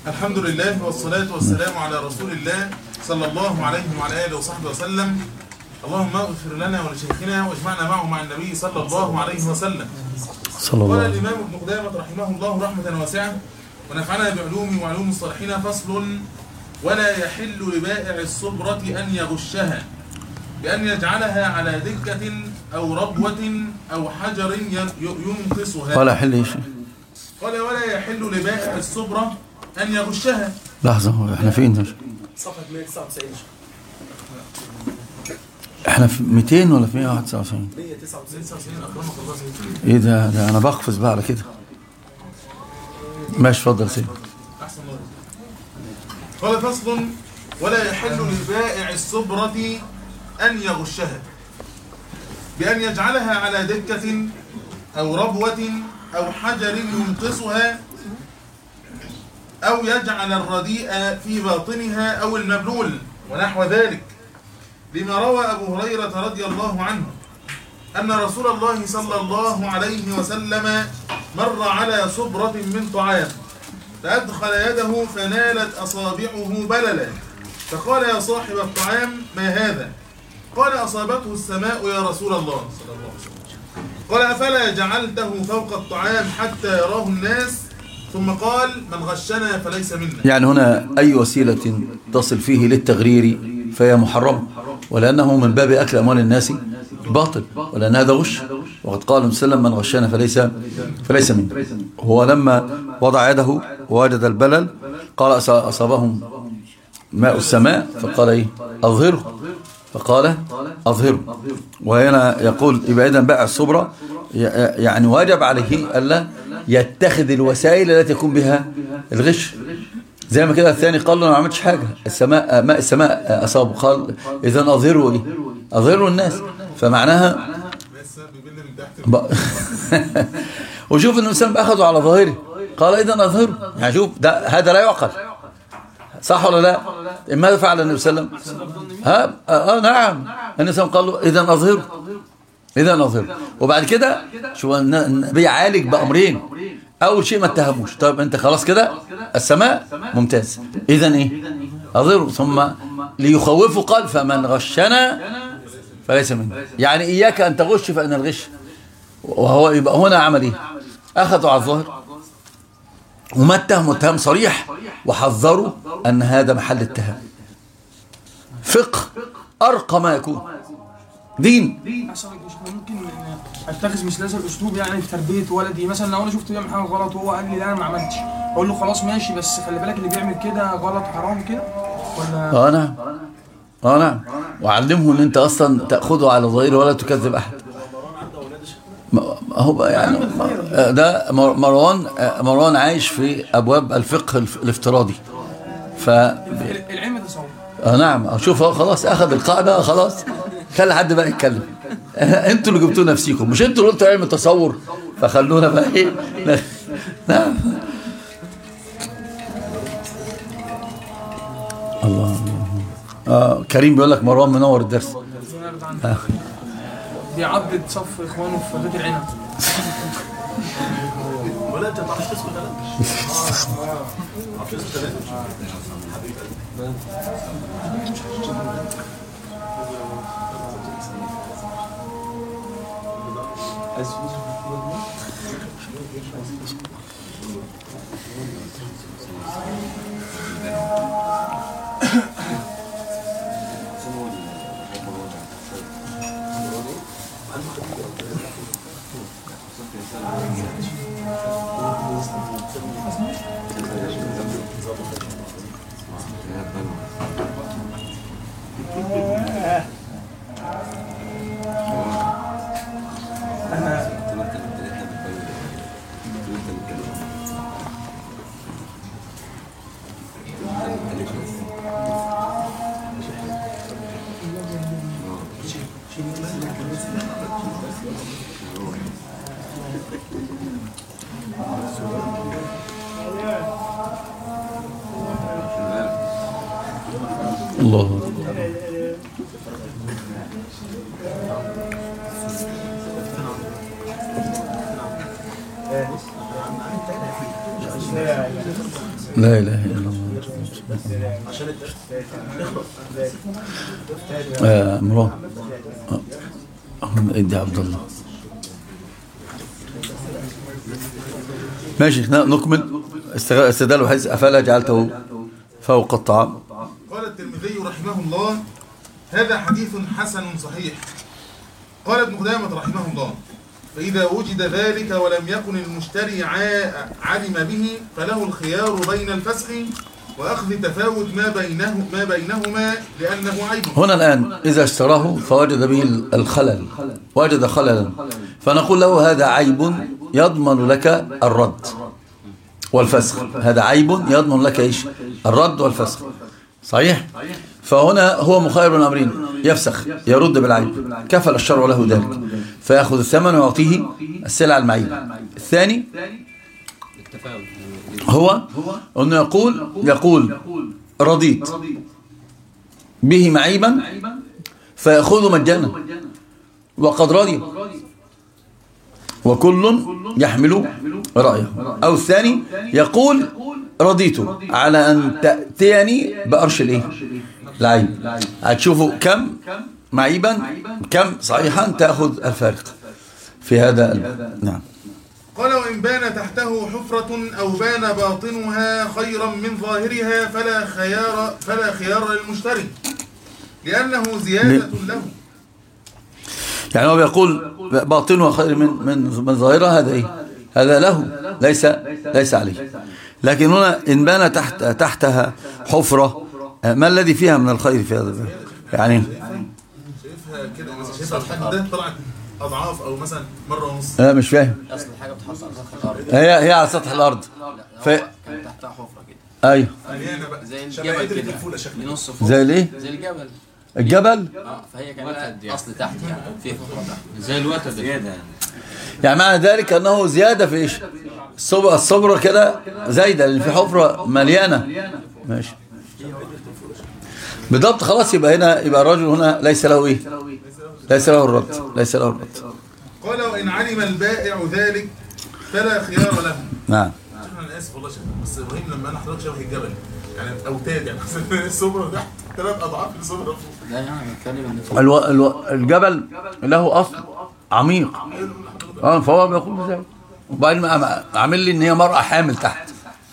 الحمد لله والصلاة والسلام على رسول الله صلى الله عليه وعلى آله وصحبه وسلم اللهم اغفر لنا ولشيخنا واجمعنا معه مع النبي صلى الله عليه وسلم صلى الله قال عليه وسلم الإمام ابن قدامة رحمه الله رحمة واسعة ونفعنا بعلوم وعلوم الصالحين فصل ولا يحل لبائع الصبرة أن يغشها بأن يجعلها على دكة أو ربوة أو حجر ين- ينقصها ولا حل ايش قال ولا يحل لبائع الصبرة أن يغشها لحظة هو احنا فين صفحة 199 احنا في 200 ولا في 199 199 أكرمك الله سيدي ايه ده, ده انا بقفز بقى على كده ماشي اتفضل سيدي أحسن الله قال فصل ولا يحل لبائع الصبرة أن يغشها بأن يجعلها على دكة أو ربوة أو حجر ينقصها أو يجعل الرديء في باطنها أو المبلول ونحو ذلك لما روى أبو هريرة رضي الله عنه أن رسول الله صلى الله عليه وسلم مر على صبرة من طعام فأدخل يده فنالت أصابعه بللا فقال يا صاحب الطعام ما هذا قال أصابته السماء يا رسول الله صلى الله عليه وسلم قال أفلا جعلته فوق الطعام حتى يراه الناس ثم قال من غشنا فليس منا يعني هنا أي وسيلة تصل فيه للتغرير فهي محرمة ولأنه من باب أكل أموال الناس باطل ولأن هذا غش وقد قال النبي صلى الله عليه وسلم من غشنا فليس فليس منه هو لما وضع يده ووجد البلل قال أص- أصابهم ماء السماء فقال إيه أظهره فقال أظهره وهنا يقول يبقى إذن بائع الصبرة ي- يعني واجب عليه ألا يتخذ الوسائل التي يكون بها الغش زي ما كده الثاني قال له انا ما عملتش حاجه السماء ماء السماء اصابه قال اذا اظهروا ايه اظهروا الناس فمعناها بس بيبل من تحت ب... وشوف ان الانسان اخذوا على ظاهره قال اذا اظهروا يعني شوف ده هذا لا يعقل صح ولا لا ماذا فعل النبي صلى الله عليه وسلم ها اه آه، نعم النبي صلى الله عليه وسلم قال له اذا اظهروا اذا اظهروا وبعد كده شو الن- النبي عالج بامرين اول شيء ما اتهموش طيب انت خلاص كده السماء ممتاز اذا ايه اظهروا ثم ليخوفوا قال فمن غشنا فليس منه يعني اياك ان تغش فان الغش وهو يبقى هنا عمل ايه اخذوا على الظاهر وما اتهموا اتهام صريح وحذروا ان هذا محل اتهام فقه ارقى ما يكون دين احسن مش ممكن اتخذ مثل هذا الاسلوب يعني في تربيه ولدي مثلا لو انا شفته بيعمل حاجه غلط وهو قال لي لا انا ما عملتش اقول له خلاص ماشي بس خلي بالك اللي بيعمل كده غلط حرام كده ولا اه نعم اه نعم وعلمه ان انت اصلا تاخذه على ظاهره ولا تكذب احد ما- هو بقى يعني ما- ده مر- مروان مروان عايش في ابواب الفقه الف- الافتراضي ف العلم تصور اه نعم شوف هو خلاص اخذ القاعده خلاص خلي حد بقى يتكلم انتوا اللي جبتوا نفسيكم مش انتوا اللي قلتوا علم التصور فخلونا بقى ايه نعم الله الله آه كريم بيقول لك مروان منور الدرس ربنا يرضى عنك. بيعضد صف اخوانه في بيت العنب ولا انت ما تعرفش تسكت انا الله لا اله الا الله عشان الدرس آه، مراد آه، آه، ادي عبد الله ماشي ن- نكمل استغ- استدلوا حيث افلا جعلته فوق الطعام قال الترمذي رحمه الله هذا حديث حسن صحيح قال ابن قدامة رحمه الله فإذا وجد ذلك ولم يكن المشتري عا- علم به فله الخيار بين الفسخ وأخذ تفاوت ما بينه ما بينهما لأنه عيب هنا الآن إذا اشتراه فوجد به الخلل وجد خللا فنقول له هذا عيب يضمن لك الرد والفسخ هذا عيب يضمن لك إيش الرد والفسخ صحيح فهنا هو مخير من أمرين يفسخ يرد بالعيب كفل الشرع له ذلك فيأخذ الثمن ويعطيه السلعة المعيبة الثاني التفاوت هو أنه يقول يقول رضيت به معيبا فيأخذه مجانا وقد رضي وكل يحمل رأيه أو الثاني يقول رضيت على أن تأتيني بأرش الإيه العيب هتشوفوا كم معيبا كم صحيحا تأخذ الفارق في هذا الباب. نعم قال وإن بان تحته حفرة أو بان باطنها خيرا من ظاهرها فلا خيار فلا خيار للمشتري لأنه زيادة له يعني هو بيقول باطنها خير من من من ظاهرها هذا ايه هذا له ليس ليس عليه لكن هنا ان بان تحت تحتها حفرة ما الذي فيها من الخير في هذا الباب؟ يعني شايفها كده مثلا شايفها الحجم ده طلعت أضعاف أو مثلا مرة ونص انا مش فاهم اصل الحاجه بتحصل على سطح الارض هي هي على سطح الارض ف... ف... كان تحتها حفره كده ايوه مليانة بقى زي شبه الجبل قدرة كده الفولة شكلها لنص فوق زي الايه زي الجبل الجبل اه فهي كانت اصل تحت يعني في فقره تحت زي الوتد زياده يعني يعني معنى ذلك انه زياده في ايش الصبر الصبره كده زايده لان في حفره مليانه ماشي بالضبط خلاص يبقى هنا يبقى الرجل هنا ليس له ايه ليس له الرد ليس له الرد قال وإن علم البائع ذلك فلا خيار له نعم شوف انا اسف والله شيخ بس ابراهيم لما انا حضرتك شبه الجبل يعني اوتاد يعني مثلا السمره تحت ثلاث اضعاف السمره فوق لا يعني بتكلم ان فوق الو... الو... الجبل له اصل عميق اه فهو بيقول ازاي وبعدين عم- عامل لي ان هي مرأة حامل تحت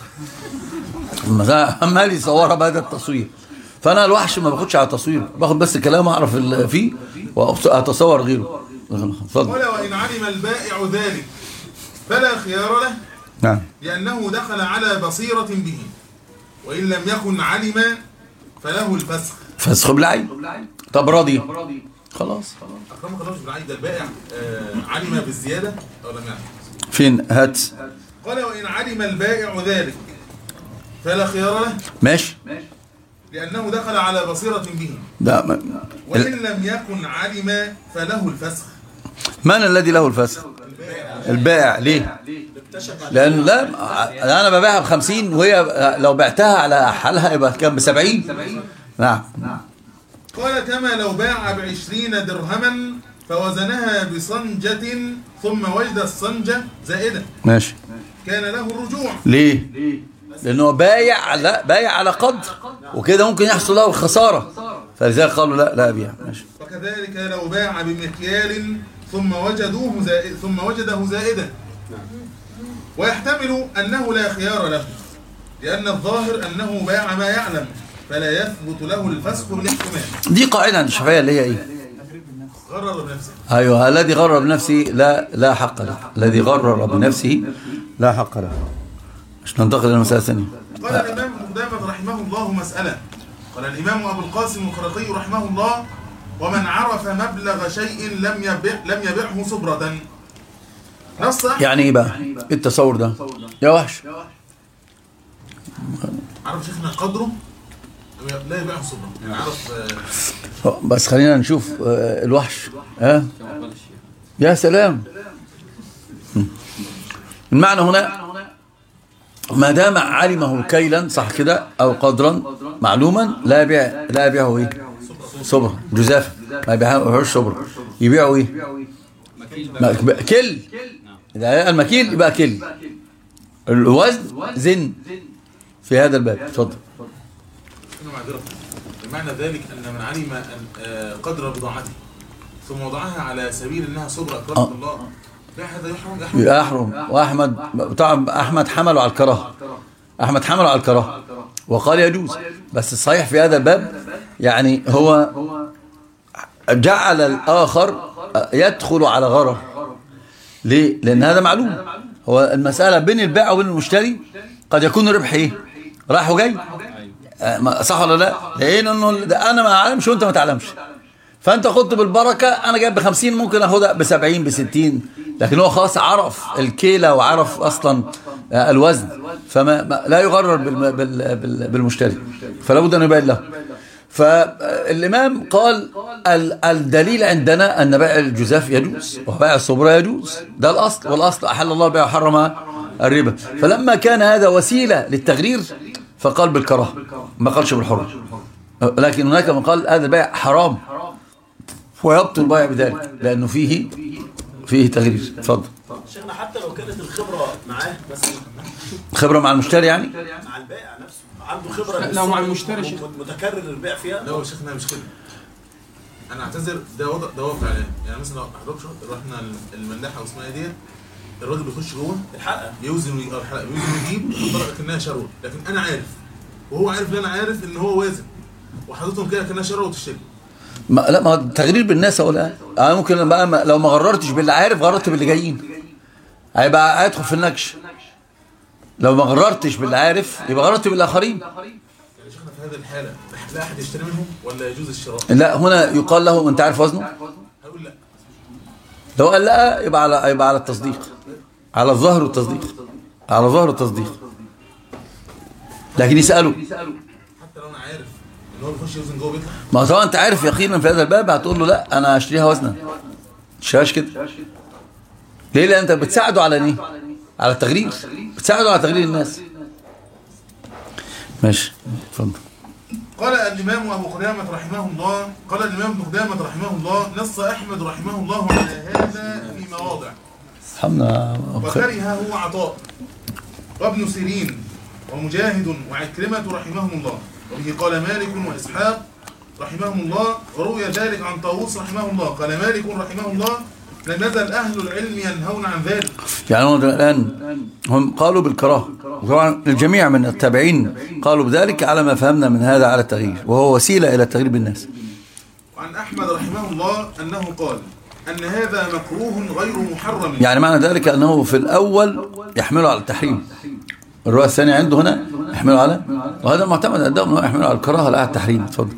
مثلا عمال يصورها بهذا التصوير فانا الوحش ما باخدش على التصوير باخد بس كلام اعرف ال- فيه واتصور غيره اتفضل قال وان علم البائع ذلك فلا خيار له نعم لانه دخل على بصيره به وان لم يكن علم فله الفسخ فسخ بالعين طب راضي خلاص اكرمك الله مش بالعيد ده البائع آه علم بالزياده او لم يعلم فين هات قال وان علم البائع ذلك فلا خيار له ماشي لانه دخل على بصيره به ده ما- وان لم يكن علم فله الفسخ من الذي له الفسخ البائع ليه لان لا انا ببيعها ب 50 وهي لو بعتها على حالها يبقى كام ب 70 نعم قال كما لو باع بعشرين درهما فوزنها بصنجة ثم وجد الصنجة زائدة ماشي كان له الرجوع ليه لانه بايع على بايع على قدر وكده ممكن يحصل له الخساره فلذلك قالوا لا لا ابيع ماشي وكذلك لو باع بمكيال ثم وجدوه زائد ثم وجده زائدا ويحتمل أنه لا خيار له لأن الظاهر أنه باع ما يعلم فلا يثبت له الفسخ بالاحتمال دي قاعده عند الشافعيه اللي هي ايه غرر بنفسه ايوه الذي غرر بنفسه لا لا حق له الذي غرر بنفسه لا حق له مش ننتقل الى المساله الثانيه قال الإمام ابن قدامة رحمه الله مسألة قال الإمام أبو القاسم الخرقي رحمه الله ومن عرف مبلغ شيء لم يبع لم يبعه صبرة نص يعني ايه بقى ايه التصور ده يا وحش عرف شيخنا قدره لا يبيعه صبرة يعني عرف آه، بس خلينا نشوف آه، الوحش ها يا سلام المعنى هنا ما دام علمه كيلا صح كده او قدرا معلوما لا يبيع لا يبيعه ايه صبر جزافه ما يبيعهوش صبر يبيعه ايه ما- كل اذا المكيل يبقى كل الوزن زن في هذا الباب اتفضل أنا معذرة بمعنى ذلك أن من علم أن آه، قدر بضاعته ثم وضعها على سبيل أنها صبرة أكرمك آه. الله لا هذا يحرم يحرم يبقى يحرم واحمد طبعا احمد حمله على الكراهه احمد حمله على الكراهه وقال يجوز بس الصحيح في هذا الباب يعني هو جعل الاخر يدخل على غرر ليه لان هذا معلوم هو المساله بين البائع وبين المشتري قد يكون الربح ايه رايح وجاي آه، ما- صح ولا لا لان انه ده انا ما اعلمش وانت ما تعلمش فانت خدت بالبركه انا جايب ب 50 ممكن اخدها ب 70 ب 60 لكن هو خلاص عرف الكيله وعرف اصلا آه، الوزن فما ما لا يغرر بالم- بال- بال- بالمشتري فلا بد ان يبين له فالامام قال ال- الدليل عندنا ان بيع الجزاف يجوز وبيع الصبره يجوز ده الاصل والاصل احل الله البيع وحرم الربا فلما كان هذا وسيله للتغرير فقال بالكراهه ما قالش بالحرمه لكن هناك من قال هذا البيع حرام ويبطل البيع بذلك لأنه فيه فيه تغرير اتفضل شيخنا حتى لو كانت الخبره معاه مثلا خبرة مع المشتري يعني مع البائع نفسه عنده خبره لا، لو مع المشتري شيخ. مت- متكرر البيع فيها لا يا شيخنا مش كده انا اعتذر ده وضع ده واقع يعني يعني مثلا لو حضرتك شو- رحنا الملاحه واسمها ايه ديت الراجل بيخش جوه الحلقه يوزن وي- أو الحلقه يوزن ويجيب يحطها كانها شروه لكن انا عارف وهو عارف ان انا عارف ان هو وازن وحاططهم كده كانها شروه وتشتري ما لا ما هو التغرير بالناس ولا انا ممكن بقى ما لو ما غررتش باللي عارف غررت باللي جايين هيبقى هيدخل في النكش لو ما غررتش باللي عارف يبقى غررت بالاخرين يعني شيخنا في هذه الحاله لا احد يشتري منهم ولا يجوز الشراء لا هنا يقال له انت عارف وزنه هقول لا لو قال لا يبقى على يبقى على التصديق على الظهر والتصديق على ظهر التصديق لكن يسأله حتى لو انا عارف ان هو بيخش يوزن جوه بيطلع ما هو طبعا انت عارف يقينا في هذا الباب هتقول له لا انا هشتريها وزنا مش كده ليه لان انت بتساعده على ايه على التغرير بتساعده على تغرير الناس ماشي اتفضل قال الإمام أبو قدامة رحمه الله قال الإمام ابن قدامة رحمه الله نص أحمد رحمه الله على هذا في مواضع حمنا وكرهه عطاء وابن سيرين ومجاهد وعكرمة رحمهم الله وبه قال مالك وإسحاق رحمهم الله وروي ذلك عن طاووس رحمه الله قال مالك رحمه الله لم يزل أهل العلم ينهون عن ذلك يعني هم الان هم قالوا بالكراهه وطبعا الجميع من التابعين قالوا بذلك على ما فهمنا من هذا على التغيير وهو وسيله الى التغيير بالناس وعن أحمد رحمه الله أنه قال أن هذا مكروه غير محرم يعني معنى ذلك أنه في الأول يحمله على التحريم الرواية الثانية عنده هنا يحمله على وهذا معتمد عندهم أنه يحمله على الكراهة لا على التحريم اتفضل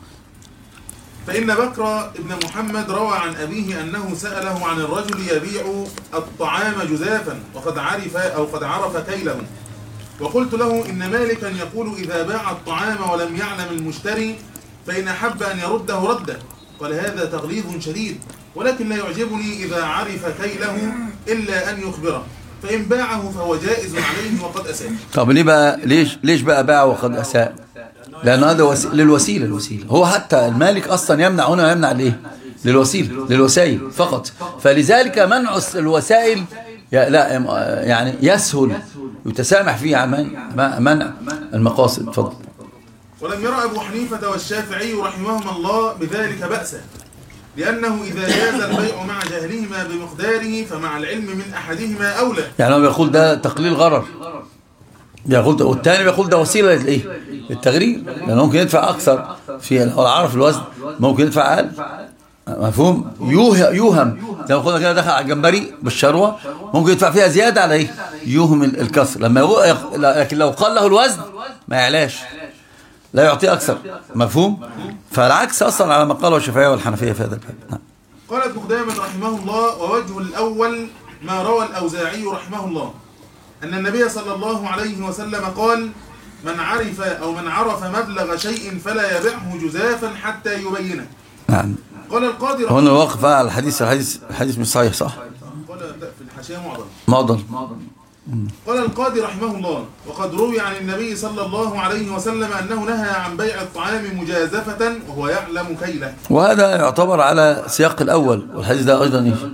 فإن بكر ابن محمد روى عن أبيه أنه سأله عن الرجل يبيع الطعام جزافا وقد عرف أو قد عرف كيله وقلت له إن مالكا يقول إذا باع الطعام ولم يعلم المشتري فإن أحب أن يرده رده قال هذا تغليظ شديد ولكن لا يعجبني إذا عرف كيله إلا أن يخبره فإن باعه فهو جائز عليه وقد أساء طب ليه بقى ليش ليش بقى باع وقد أساء لأن هذا وسي... للوسيلة الوسيلة هو حتى المالك أصلا يمنع هنا ويمنع ليه للوسيلة للوسائل فقط فلذلك منع الوسائل ي- لا يعني يسهل يتسامح فيه عن من- منع المقاصد اتفضل ولم يرى أبو حنيفة والشافعي رحمهما الله بذلك بأسا لأنه إذا جاز البيع مع جهلهما بمقداره فمع العلم من أحدهما أولى يعني هو بيقول ده تقليل غرر بيقول ده والتاني بيقول ده وسيله لايه؟ للتغرير لانه ممكن يدفع اكثر في لو عرف الوزن ممكن يدفع اقل مفهوم يوه- يوهم لو قلنا كده دخل على الجمبري بالشروه ممكن يدفع فيها زياده على ايه؟ يوهم ال- الكسر لما يقول لكن لو قال له الوزن ما يعلاش لا يعطيه اكثر مفهوم؟ فالعكس اصلا على ما قاله الشافعيه والحنفيه في هذا الباب نعم. قال ابن قدامة رحمه الله ووجه الأول ما روى الأوزاعي رحمه الله أن النبي صلى الله عليه وسلم قال من عرف أو من عرف مبلغ شيء فلا يبيعه جزافا حتى يبينه نعم قال القاضي هنا الوقف على الحديث الحديث الحديث مش صحيح صح؟ قال لا، في الحاشية معضل معضل قال القاضي رحمه الله وقد روي عن النبي صلى الله عليه وسلم أنه نهى عن بيع الطعام مجازفة وهو يعلم كيله وهذا يعتبر على سياق الأول والحديث ده أيضا إيه؟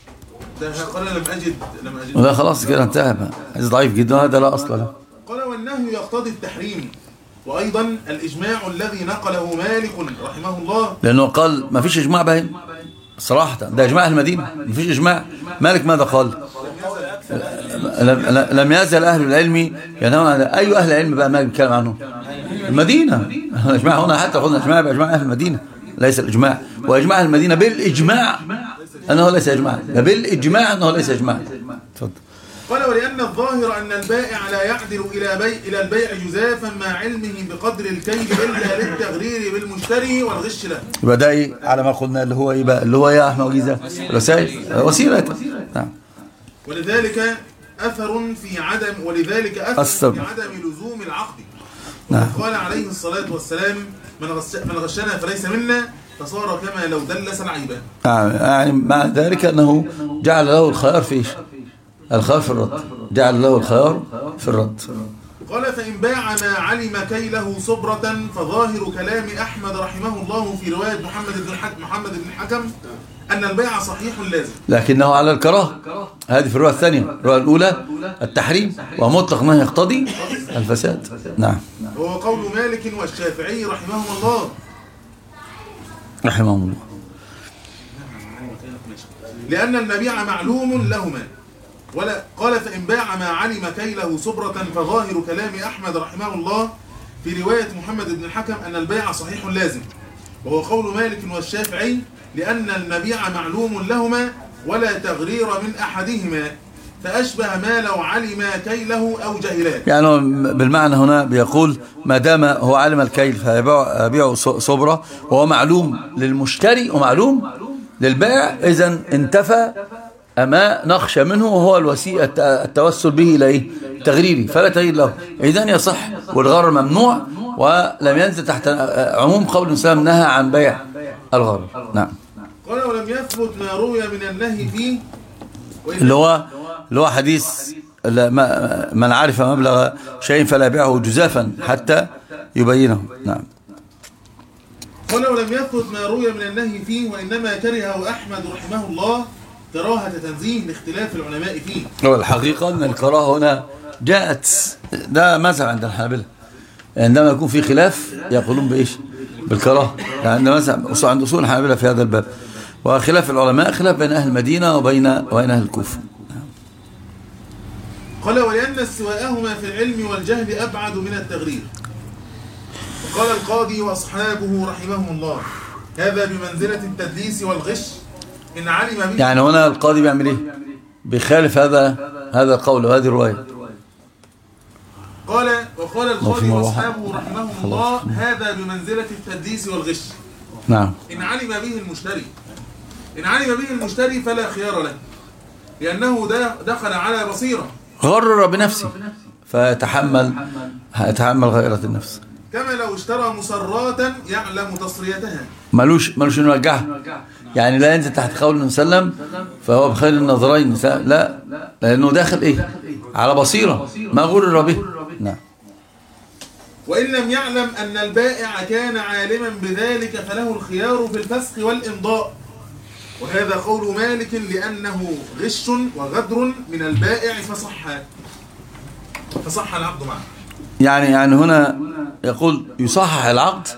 ده قال لم أجد لم أجد وده خلاص كده انتهى بقى. حديث ضعيف جدا هذا لا أصل له قال والنهي والنهي يقتضي التحريم وأيضا الإجماع الذي نقله مالك رحمه الله لأنه قال ما فيش إجماع باين صراحة ده إجماع أهل المدينة ما فيش إجماع مالك ماذا قال لم, لم يزل أهل العلم ينهون عن أي أهل العلم بقى مالك بيتكلم عنه المدينة الإجماع هنا حتى قلنا الإجماع بإجماع أهل المدينة ليس الإجماع وإجماع أهل المدينة بالإجماع أنه ليس إجماع بالإجماع أنه ليس إجماع تفضل قال ولأن الظاهر أن البائع لا يعدل إلى بيع إلى البيع جزافا مع علمه بقدر الكيل إلا للتغرير بالمشتري والغش له يبقى ده إيه على ما قلنا اللي هو إيه بقى اللي هو إيه يا أحمد وجيزة الوسائل وسيلة نعم ولذلك أثر في عدم ولذلك أثر أثر. في عدم لزوم العقد نعم. قال عليه الصلاة والسلام من غش من غشنا فليس منا فصار كما لو دلس العيبة نعم. يعني مع ذلك أنه جعل له الخيار في إيش الخيار في الرد جعل له الخيار في الرد قال فإن باع ما علم كيله صبرة فظاهر كلام أحمد رحمه الله في رواية محمد بن الحكم محمد بن الحكم أن البيع صحيح لازم لكنه على الكراهه هذه في الرواية الثانية الرواية الأولى التحريم ومطلق ما يقتضي الفساد نعم وهو قول مالك والشافعي رحمهم الله رحمه الله لأن المبيع معلوم لهما ولا قال فإن باع ما علم كيله صبرة فظاهر كلام أحمد رحمه الله في رواية محمد بن الحكم أن البيع صحيح لازم وهو قول مالك والشافعي لأن المبيع معلوم لهما ولا تغرير من أحدهما فأشبه ما لو علم كيله أو جهلاه يعني هو بالمعنى هنا بيقول ما دام هو علم الكيل فيبيع صبرة وهو معلوم للمشتري ومعلوم للبائع إذا انتفى ما نخشى منه وهو الوسيلة التوسل به إلى إيه؟ تغريري فلا تغيير له إذن يصح والغرر ممنوع ولم ينزل تحت عموم قول الإسلام نهى عن بيع الغرر نعم قال ولم يثبت ما روي من النهي فيه وإن اللي هو اللي هو حديث لا- ما- من عرف مبلغ شيء فلا يبيعه جزافا حتى يبينه نعم قال ولم يثبت ما روي من النهي فيه وإنما كرهه أحمد رحمه الله كراهة تنزيه لاختلاف العلماء فيه هو الحقيقة أن الكراهة هنا جاءت ده مذهب عند الحنابلة عندما يكون في خلاف يقولون بإيش بالكراهة يعني عند مذهب أصول- عند أصول الحنابلة في هذا الباب وخلاف العلماء خلاف بين أهل المدينة وبين وبين أهل الكوفة قال ولأن استواءهما في العلم والجهل أبعد من التغرير وقال القاضي وأصحابه رحمهم الله هذا بمنزلة التدليس والغش إن علم به يعني هنا القاضي بيعمل إيه بيخالف هذا هذا القول وهذه الرواية قال وقال في القاضي مروحة. وأصحابه رحمهم الله هذا بمنزلة التدليس والغش نعم إن علم به المشتري إن علم به المشتري فلا خيار له لأنه ده دخل على بصيرة غرر بنفسه فيتحمل يتحمل غيرة النفس كما لو اشترى مسرات يعلم تصريتها ملوش ملوش انه يرجعها يعني لا ينزل تحت قول النبي صلى الله عليه وسلم فهو بخير النظرين لا لانه داخل ايه على بصيره ما غرر به نعم وإن لم يعلم أن البائع كان عالما بذلك فله الخيار في الفسخ والإمضاء وهذا قول مالك لأنه غش وغدر من البائع فصح فصح العقد معه يعني يعني هنا يقول يصحح العقد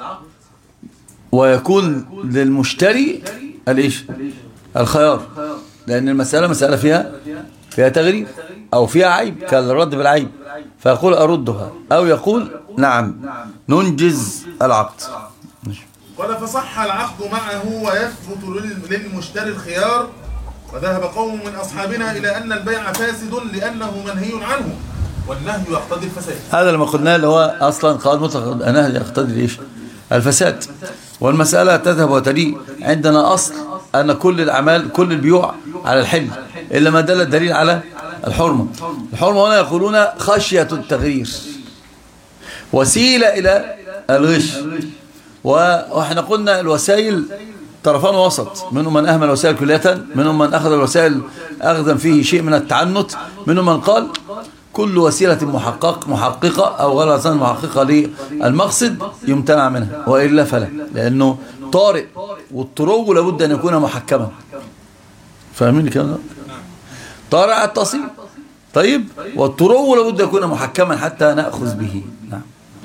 ويكون للمشتري الايش الخيار لان المساله مساله فيها فيها تغرير او فيها عيب كالرد بالعيب فيقول اردها او يقول نعم ننجز العقد قال فصح العقد معه ويثبت لل- للمشتري الخيار وذهب قوم من أصحابنا إلى أن البيع فاسد لأنه منهي عنه والنهي يقتضي الفساد هذا لما قلنا اللي هو اصلا قال مطلق انها يقتضي ايش الفساد والمساله تذهب وتلي عندنا اصل ان كل الاعمال كل البيوع على الحل الا ما دل الدليل على الحرمه الحرمه هنا يقولون خشيه التغيير وسيله الى الغش و- واحنا قلنا الوسائل طرفان وسط منهم من اهمل الوسائل كليه منهم من اخذ الوسائل اخذا فيه شيء من التعنت منهم من قال كل وسيله محقق محققه او غير وسيله محققه للمقصد يمتنع منها والا فلا لانه طارئ والطرو لابد ان يكون محكما فاهمين الكلام ده طارئ على التصيب طيب والطرو لابد يكون محكما حتى نأخذ به نعم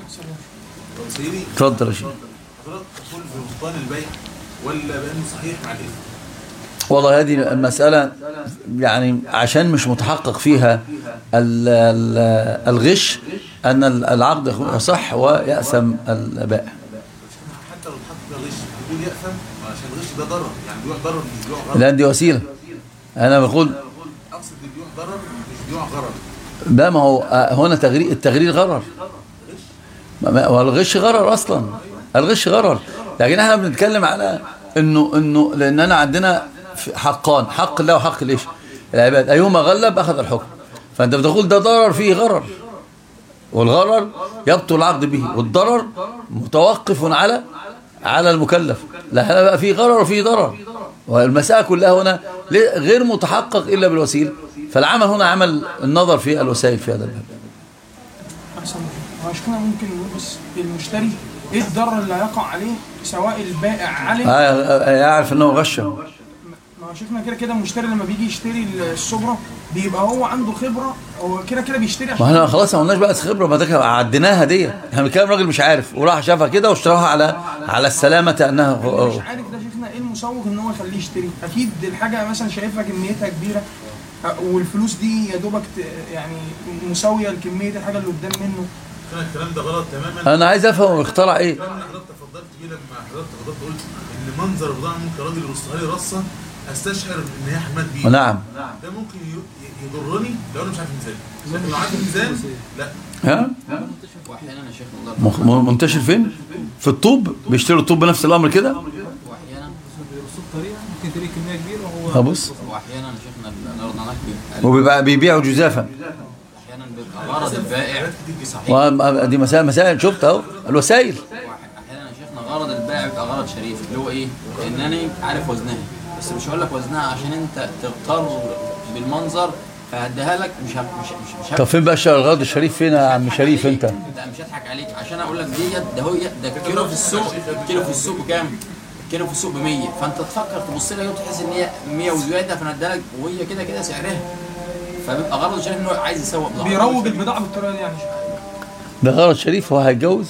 طب سيدي اتفضل يا شيخ حضرتك تقول ببطلان البيع ولا بانه صحيح مع الاثم والله هذه المسألة يعني عشان مش متحقق فيها ال- ال- الغش أن العقد يصح ويأسم البائع حتى لو اتحط فيها غش يقول يأثم عشان الغش ده ضرر يعني بيبيع ضرر مش بيبيع غرر لأن دي وسيلة أنا بقول اقصد بيبيع ضرر مش بيبيع غرر لا ما هو آه، هنا تغرير التغرير غرر ما- ما- والغش غرر اصلا الغش غرر لكن احنا بنتكلم على انه انه لاننا عندنا في حقان حق الله وحق ليش العباد ايهما غلب اخذ الحكم فانت بتقول ده ضرر فيه غرر والغرر يبطل العقد به والضرر متوقف على على المكلف لا هنا بقى فيه غرر وفيه ضرر والمسألة كلها هنا ليه- غير متحقق إلا بالوسيلة فالعمل هنا عمل النظر في الوسائل في هذا الباب احسن هو مش كده ممكن نقول بس المشتري ايه الضرر اللي هيقع عليه سواء البائع علم آه، يعرف انه غشه ما هو شفنا كده كده المشتري لما بيجي يشتري السبرة بيبقى هو عنده خبرة هو كده كده بيشتري ما عشان احنا خلاص ما قلناش بقى خبره ما ده كده عديناها دي احنا بنتكلم راجل مش عارف وراح شافها كده واشتراها على على السلامه انها اللي مش عارف ده شفنا ايه المسوق ان هو يخليه يشتري اكيد الحاجة مثلا شايفها كميتها كبيرة أه، والفلوس دي يا دوبك ت- يعني مساوية لكمية الحاجة اللي قدام منه كان الكلام ده غلط تماما انا عايز افهم هو اخترع ايه الكلام اللي حضرتك تفضلت بيه لما حضرتك تفضلت قلت ان منظر البضاعه ممكن راجل يرصها لي رصه استشعر ان هي حماد بيه نعم ده ممكن ي- يضرني لو انا مش عارف ميزان لكن لو عارف ميزان لا ها واحيانا يا شيخ الله مخ- م- منتشر فين في الطوب بيشتروا الطوب بنفس الامر كده واحيانا بيرصوا بطريقه ممكن تلاقي كميه كبيره وهو ابص واحيانا يا شيخنا الارض هناك بيبقى وبيبقى بيبيعوا جزافا احيانا بيبقى غرض البائع صحيح و- دي مسائل مسائل شفت اهو الوسائل احيانا يا شيخنا غرض البائع بيبقى غرض شريف اللي هو ايه؟ انني عارف وزنها بس مش هقول لك وزنها عشان انت تغتر بالمنظر فهديها لك مش ه- مش مش مش طب فين بقى الشهر الغرض الشريف فين يا عم شريف انت لا مش هضحك عليك عشان اقول لك ديت ده هو ده الكيلو في السوق الكيلو في السوق بكام؟ الكيلو في السوق ب 100 فانت تفكر تبص لها وتحس ان هي 100 وزياده فانا اديها لك وهي كده كده سعرها فبيبقى غرضه شريف ان هو عايز يسوق بضاعه بيروج البضاعة بالطريقة دي يعني ده غرض شريف هو هيتجوز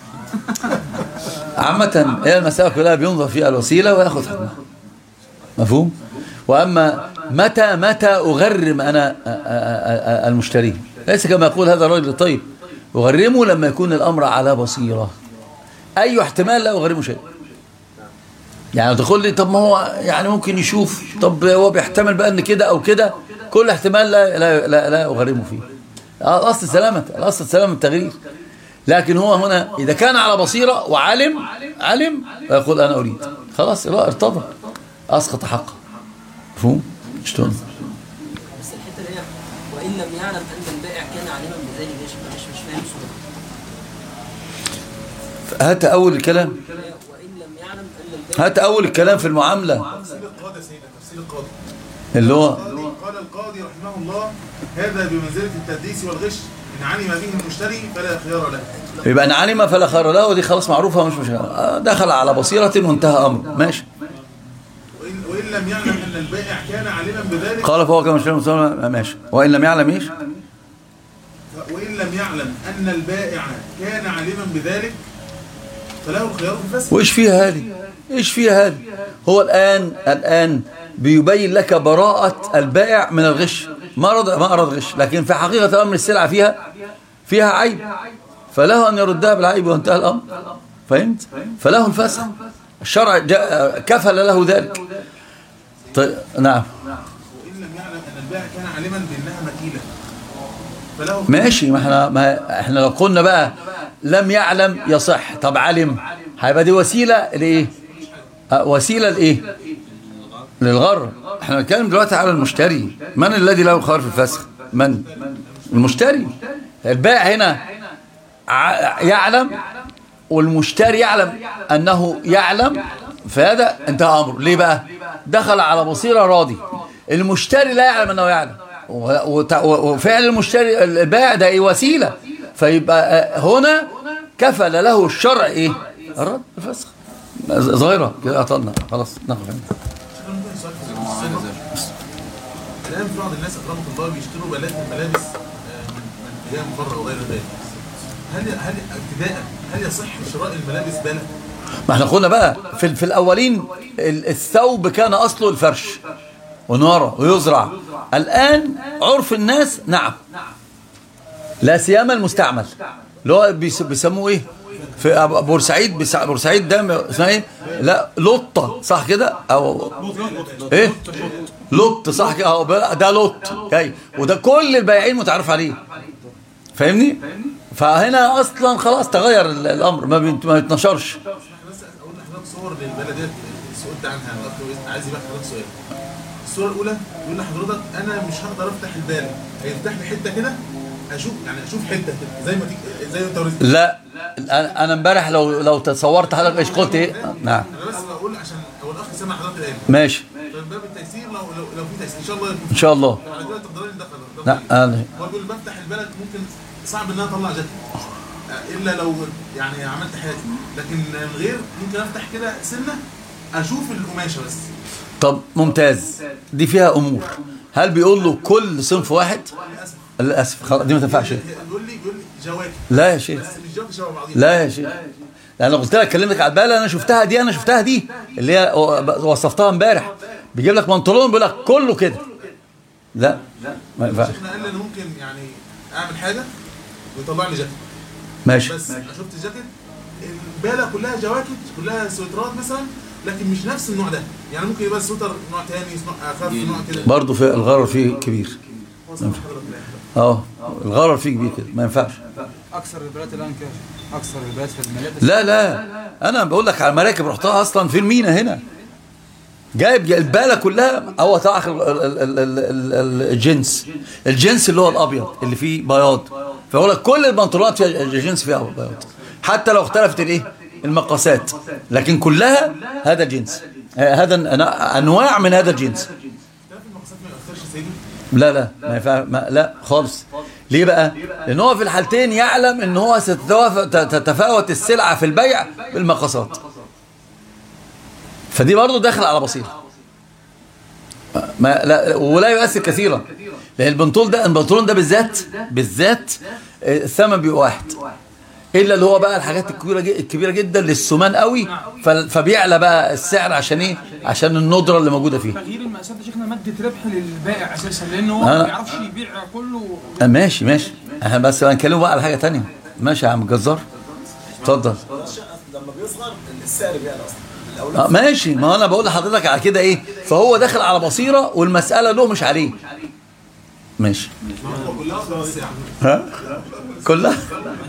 عامة هي المسألة كلها بينظر فيها الوسيلة وياخذ حكمها مفهوم؟ وأما متى متى أغرم أنا أ- أ- أ- المشتري ليس كما يقول هذا الرجل الطيب أغرمه لما يكون الأمر على بصيرة أي احتمال لا أغرمه شيء يعني تقول لي طب ما هو يعني ممكن يشوف طب هو بيحتمل بقى ان كده او كده كل احتمال لا لا لا, لا اغرمه فيه الاصل سلامه الاصل سلامه التغيير لكن هو هنا اذا كان على بصيره وعلم علم يقول انا اريد خلاص لا ارتضى اسقط حقه مفهوم شلون بس الحته اللي هي وان لم يعلم ان البائع كان عالما بذلك مش مش مش فاهم صورة هات اول الكلام وان لم يعلم ان البائع هات اول الكلام في المعامله تفسير القاضي يا سيدنا تفسير القاضي اللي هو القاضي قال القاضي رحمه الله هذا بمنزلة التدليس والغش إن علم به المشتري فلا خيار له يبقى ان علم فلا خير له ودي خلاص معروفه مش مش دخل على بصيره وانتهى امره ماشي وإن, وإن لم يعلم أن البائع كان عالما بذلك قال فهو كما مش ماشي وان لم يعلم ايش وإن لم يعلم أن البائع كان عالما بذلك فله الخيار في الفسخ وايش فيها هذه ايش فيها هذه هو الان الان بيبين لك براءة البائع من الغش ما أراد ما أراد غش لكن في حقيقة الأمر السلعة فيها فيها عيب فله أن يردها بالعيب وانتهى الأمر فهمت فله الفسخ الشرع جاء كفل له ذلك طيب نعم وإن لم يعلم أن البائع كان عالما بأنها مكيلة فله ماشي ما احنا ما احنا لو قلنا بقى لم يعلم يصح طب علم هيبقى دي وسيله لايه أه، وسيله لايه للغر احنا بنتكلم دلوقتي على المشتري من الذي له الخيار في الفسخ من المشتري البائع هنا ع- يعلم والمشتري يعلم انه يعلم فهذا انتهى امره ليه بقى دخل على بصيره راضي المشتري لا يعلم انه يعلم و- وت- و- وفعل المشتري البائع ده ايه وسيله فيبقى آه، هنا كفل له الشرع ايه الرد الفسخ ظاهره كده اعطلنا خلاص ناخد ممكن سؤال في السنة. الان في بعض الناس اكرمك الله بيشتروا بلاد ملابس آه، من من جايه من بره وغير ذلك هل هل ابتداء هل يصح شراء الملابس بلد؟ ما احنا قلنا بقى في, في الأولين ال- الثوب كان أصله الفرش ونرى ويزرع الآن عرف الناس نعم لا سيما المستعمل اللي هو بيس- بيسموه ايه في أب- بورسعيد بيسع- بورسعيد ده م- اسمها ايه لا لطة صح كده او ايه لط صح كده أهو بقى- ده لط جاي وده كل البائعين متعرف عليه فاهمني فهنا اصلا خلاص تغير ال- الامر ما بيت- ما بيتنشرش بس اقول لحضرتك صور للبلد ديت سئلت عنها الاخ عايز يبقى حضرتك سؤال الصوره الاولى يقول لحضرتك انا مش هقدر افتح البال هيفتح لي حته كده اشوف يعني اشوف حته كده زي ما تيجي زي ما انت وريتني. لا انا أنا امبارح لو لو تصورت حضرتك ايش قلت ايه نعم انا بس بقول عشان هو الاخ سمع حضرتك الان ماشي فمن باب التيسير لو لو, لو في تيسير ان شاء الله يكون ان شاء الله على كده تقدري ندخل لا أنا هو بيقول بفتح البلد ممكن صعب ان انا اطلع جاكيت آه، الا لو يعني عملت حياتي لكن من غير ممكن افتح كده سنه اشوف القماشه بس طب ممتاز دي فيها امور هل بيقول له كل صنف واحد للاسف للاسف خلاص دي ما تنفعش بيقول لي بيقول لي جواكت لا يا شيخ بس مش جواكت شبه بعضيها لا يا شيخ لان قلت لك كلمتك على البال انا شفتها دي انا شفتها دي اللي هي وصفتها امبارح بيجيب لك بنطلون بيقول لك كله كده لا ما ينفعش شيخنا قال لي انا ممكن يعني اعمل حاجه ويطلع لي جاكيت ماشي بس انا شفت الجاكيت الباله كلها جواكت كلها سويترات مثلا لكن مش نفس النوع ده يعني ممكن يبقى سويتر نوع تاني نوع اخف نوع كده برضه في الغرر فيه كبير وصف حضرتك لا. اه الغرر فيه كبير كده ما ينفعش اكثر البلاد الان كده اكثر البلاد في الملابس لا لا انا بقول لك على المراكب رحتها اصلا في المينا هنا جايب الباله كلها هو طبعا ال- ال- ال- ال- ال- الجنس الجنس اللي هو الابيض اللي فيه بياض فيقول لك كل البنطلونات فيها الجنس فيها بياض حتى لو اختلفت الايه المقاسات لكن كلها هذا الجنس هذا أنا- انواع من هذا الجنس تعرف المقاسات ما يأثرش سيدي لا لا ما ينفع ما لا خالص ليه بقى لان هو في الحالتين يعلم ان هو ستتوافق- تتفاوت السلعه في البيع بالمقاسات فدي برضه داخل على بصيره ما لا ولا يؤثر كثيرا لان البنطول ده البنطلون ده بالذات بالذات الثمن بيبقى واحد الا اللي هو بقى الحاجات الكبيره جي- الكبيره جدا للسمان قوي ف- فبيعلى بقى السعر عشان ايه عشان الندره اللي موجوده فيه تغيير المقاسات ده شيخنا مادة ربح للبائع اساسا لان هو أنا- ما بيعرفش يبيع كله آه، ماشي ماشي احنا بس هنتكلم بقى على حاجه تانية ماشي يا عم جزار اتفضل لما بيصغر السعر بيعلى اصلا الاولاد آه، ماشي ما انا بقول لحضرتك على كده ايه فهو داخل على بصيره والمساله له مش عليه ماشي كلها بس يعني ها كلها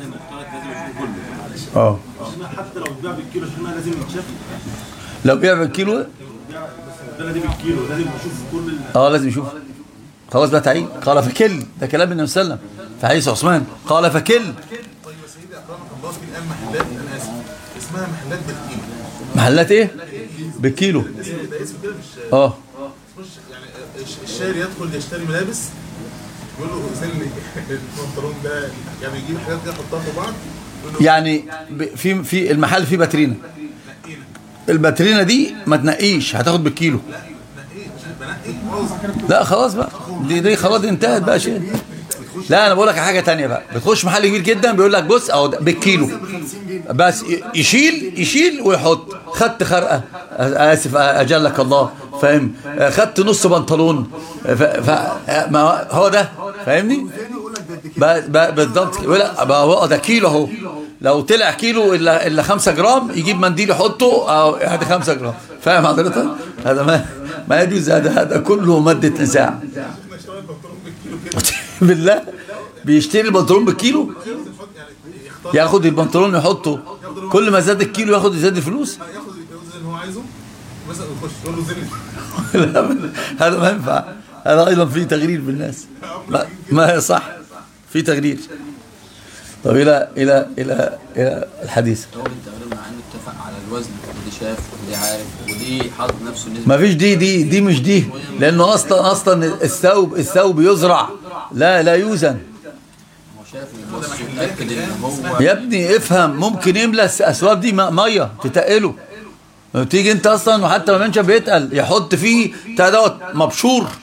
اه حتى لو اتباع بالكيلو عشان لازم يتشاف لو بيع بالكيلو ده دي بالكيلو لازم نشوف كل ال- اه لازم يشوف خلاص بقى تعيين قال فكل ده كلام النبي صلى الله عليه وسلم في حديث عثمان قال فكل طيب يا سيدي اكرمك الله في الان محلات انا اسف اسمها محلات بالكيلو محلات ايه بالكيلو اسم ده اسم كده مش اه تخش يعني الش- الشاري يدخل يشتري ملابس يقول له زل لي البنطلون ده يعني يجيب حاجات كده يحطها في بعض يقول له يعني ب- في في المحل فيه باترينا نقينا الباترينا دي ما تنقيش هتاخد بالكيلو لا نقيه مش بنقي خالص لا خلاص بقى دي دي خلاص دي انتهت بقى شيء لا انا بقول لك على حاجه تانية بقى بتخش محل كبير جدا بيقول لك بص اهو ده بالكيلو بس ي- يشيل يشيل ويحط خدت خرقه اسف اجلك الله فاهم خدت نص بنطلون ف... ف... ما هو ده فاهمني ب- ب- بالضبط كده. يقول لك بقى هو ده كيلو اهو لو طلع كيلو الا الا 5 جرام يجيب منديل يحطه اهو ادي 5 جرام فاهم حضرتك هذا ما ما يجوز هذا هذا كله ماده نزاع اشتري البنطلون بالكيلو كده بالله بيشتري البنطلون بالكيلو يحط يعني يختار ياخد البنطلون يحطه كل ما زاد الكيلو ياخد يزاد الفلوس ياخد ياخد اللي هو عايزه مثلا يخش يقول له زل لي لا، هذا ما ينفع هذا ايضا في تغرير بالناس ما, ما صح في تغرير طب الى الى الى الى الحديث هو التغيير مع انه اتفق على الوزن ودي شاف ودي عارف ودي حاطط نفسه نسبه ما فيش دي دي دي مش دي لانه اصلا اصلا الثوب الثوب يزرع لا لا يوزن هو شاف ويبص ويتاكد ان هو يا ابني افهم ممكن يملى الاسواب دي م- ميه تتقله تيجي انت اصلا وحتى لما منشف بيتقل يحط فيه بتاع دوت مبشور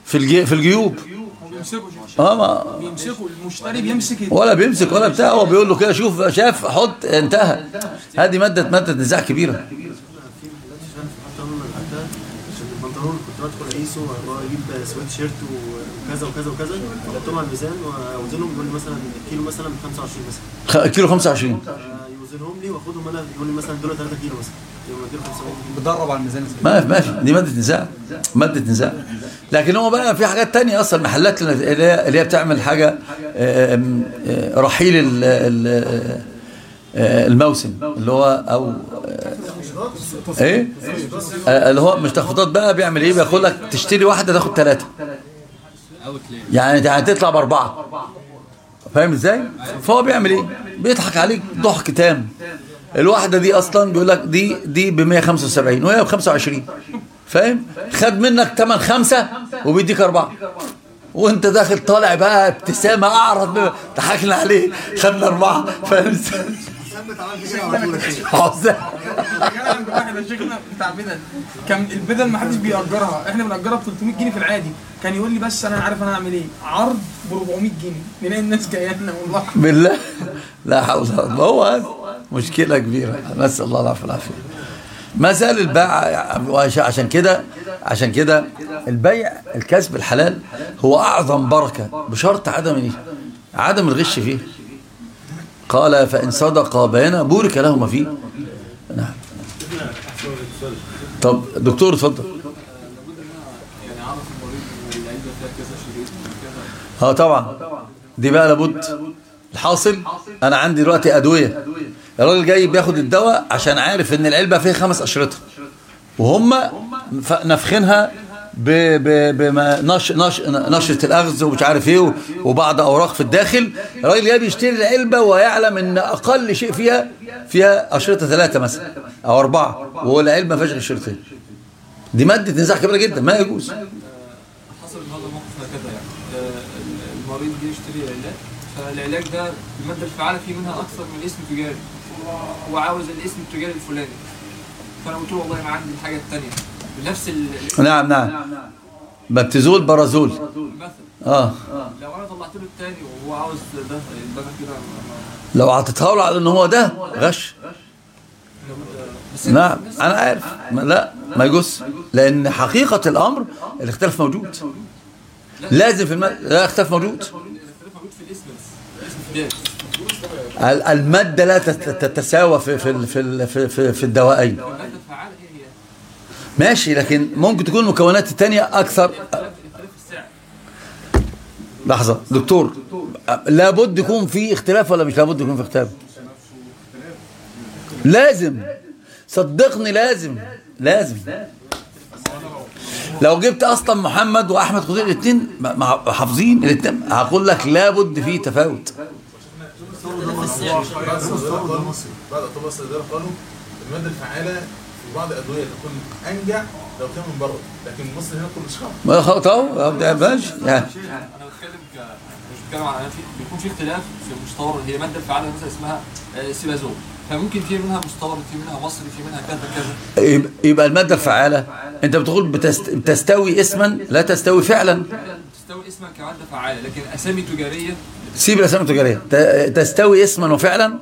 في الجي في الجيوب بيمسكوا شيخ. اه ما بيمسكوا المشتري بيمسك ال- ولا بيمسك ولا بتاع هو بيقول له كده شوف شاف حط انتهى هذه ماده ماده نزاع كبيره في محلات شغال في حتى هم الأداة عشان البنطلون كنت بدخل أقيسه وأجيب سويت شيرت وكذا وكذا وكذا جبتهم على الميزان وأوزنهم يقول لي مثلا الكيلو مثلا ب 25 مثلا خ- كيلو 25 يوزنهم لي وآخدهم أنا يقول لي مثلا دول 3 كيلو مثلا يبقى اديله 500 جنيه بتدرب على الميزان ما ما في دي ماده نزاع ماده نزاع لكن هو بقى في حاجات تانية اصلا المحلات اللي هي اللي هي بتعمل حاجه آم، آه، رحيل ال- ال- آه، الموسم اللي هو او آه، ايه آه، اللي هو مش تخفيضات بقى بيعمل ايه بيقول لك تشتري واحده تاخد ثلاثه يعني يعني تطلع باربعه فاهم ازاي فهو بيعمل ايه بيضحك عليك ضحك تام الواحده دي اصلا بيقول لك دي دي ب 175 وهي ب 25 فاهم خد منك ثمن خمسه وبيديك اربعه وانت داخل طالع بقى ابتسامه اعرض بقى، ضحكنا عليه خدنا اربعه فاهم ازاي عاوز- كان عند واحد يا شيخنا بتاع بدل كان البدل ما حدش بيأجرها احنا بنأجرها ب 300 جنيه في العادي كان يقول لي بس انا عارف انا هعمل ايه عرض ب 400 جنيه نلاقي الناس جايه لنا والله بالله لا حول ولا قوه هو هذا مشكله كبيره نسال الله العافيه والعافيه ما زال البيع وعش- عشان كده عشان كده البيع الكسب الحلال هو اعظم بركه بشرط عدم ايه عدم الغش فيه قال فان صدق بينا بورك لهما فيه نعم طب دكتور اتفضل اه طبعا دي بقى لابد الحاصل انا عندي دلوقتي ادويه الراجل جاي بياخد الدواء عشان عارف ان العلبه فيها خمس اشرطه وهم ف- نافخينها ب ب بما نش نش نشره الاخذ ومش عارف ايه وبعض اوراق في الداخل الراجل جاي بيشتري العلبه ويعلم ان اقل شيء فيها فيها اشرطه ثلاثه مثلا او اربعه والعلبه ما فيهاش غير شريطين دي ماده نزاع كبيره جدا ما يجوز حصل هذا الموقف هكذا يعني آه، المريض جه يشتري علاج فالعلاج ده الماده الفعاله فيه منها اكثر من اسم تجاري هو عاوز الاسم التجاري الفلاني فانا قلت له والله ما عندي الحاجه الثانيه بنفس ال- نعم نعم بابتزول برازول المثل اه لو انا طلعت له الثاني وهو عاوز ده يبقى أنا كده ما- لو اعطيتها له على ان هو ده غش بس نعم انا عارف ما لا ما يجوز لان حقيقه الامر الاختلاف موجود لازم في الم... لا اختلاف موجود الاختلاف موجود في الاسم بس الاسم تجاري ال- الماده لا تت- تتساوى في في ال- في ال- في, في, في الدوائين الماده الفعاله هي هي ماشي لكن ممكن تكون المكونات الثانيه اكثر اختلاف اختلاف السعر لحظه دكتور لابد يكون في اختلاف ولا مش لابد يكون في اختلاف لازم صدقني لازم لازم لو جبت اصلا محمد واحمد خضير الاثنين حافظين الاثنين هقول لك لابد في تفاوت بعد اطباء الصيدله قالوا الماده الفعاله في بعض الادويه تكون انجع لو كان من بره لكن مصر هنا كل شهر ما خلاص اهو ده ماشي يعني انا بتكلم ك مش بتكلم عن في بيكون في اختلاف في المستورد هي ماده فعاله مثلا اسمها آه، سيبازول فممكن في منها مستورد في منها مصري في منها كذا كذا يبقى- يبقى الماده الفعاله انت بتقول بتست... بتستوي اسما لا تستوي فعلا تستوي اسما كماده فعاله لكن اسامي تجاريه سيب الاسامي التجاريه ت- تستوي اسما وفعلا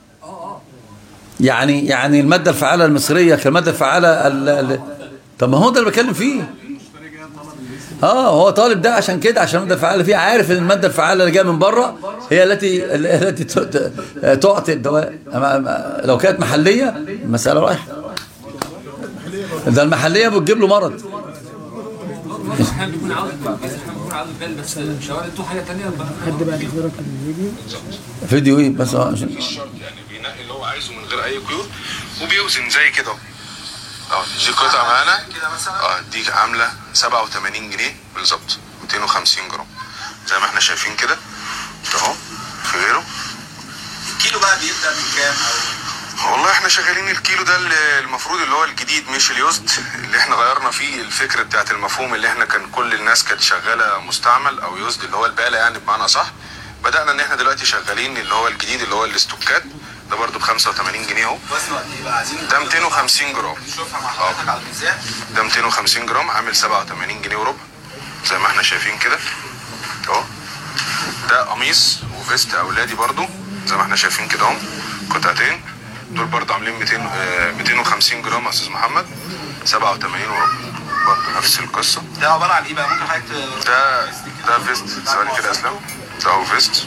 يعني يعني الماده الفعاله المصريه كالماده الفعاله ال... ال... طب ما هو ده اللي بتكلم فيه اه هو طالب ده عشان كده عشان الماده الفعاله فيه عارف ان الماده الفعاله اللي جايه من بره هي التي التي ت- ت- تعطي الدواء أما- أما لو كانت محليه المساله رايحه ده المحليه بتجيب له مرض احيانا بيكون عاوز احيانا بيكون عاوز بال بس لو قالت حاجه ثانيه حد بقى يخبرك الفيديو فيديو ايه بس آه، عشان الشرط يعني بينقي اللي هو عايزه من غير اي قيود وبيوزن زي كده اه دي قطعه معانا اه دي عامله 87 جنيه بالظبط 250 جرام زي ما احنا شايفين كده اهو في غيره الكيلو بقى بيبدا من كام او والله احنا شغالين الكيلو ده اللي المفروض اللي هو الجديد مش اليوزد اللي احنا غيرنا فيه الفكر بتاعت المفهوم اللي احنا كان كل الناس كانت شغاله مستعمل او يوزد اللي هو الباله يعني بمعنى صح بدانا ان احنا دلوقتي شغالين اللي هو الجديد اللي هو الاستوكات ده برضو ب 85 جنيه اهو وزنه قد ايه بقى عايزين ده 250 جرام نشوفها مع حضرتك على الميزان ده 250 جرام عامل 87 جنيه وربع زي ما احنا شايفين كده اهو ده قميص وفيست اولادي برضو زي ما احنا شايفين كده اهو قطعتين دول برضو عاملين 200 آه، 250 جرام يا استاذ محمد 87 وربع برضو نفس القصه ده عباره عن ايه بقى ممكن حضرتك ت- ده ده فيست ثواني كده يا اسلام ده هو فيست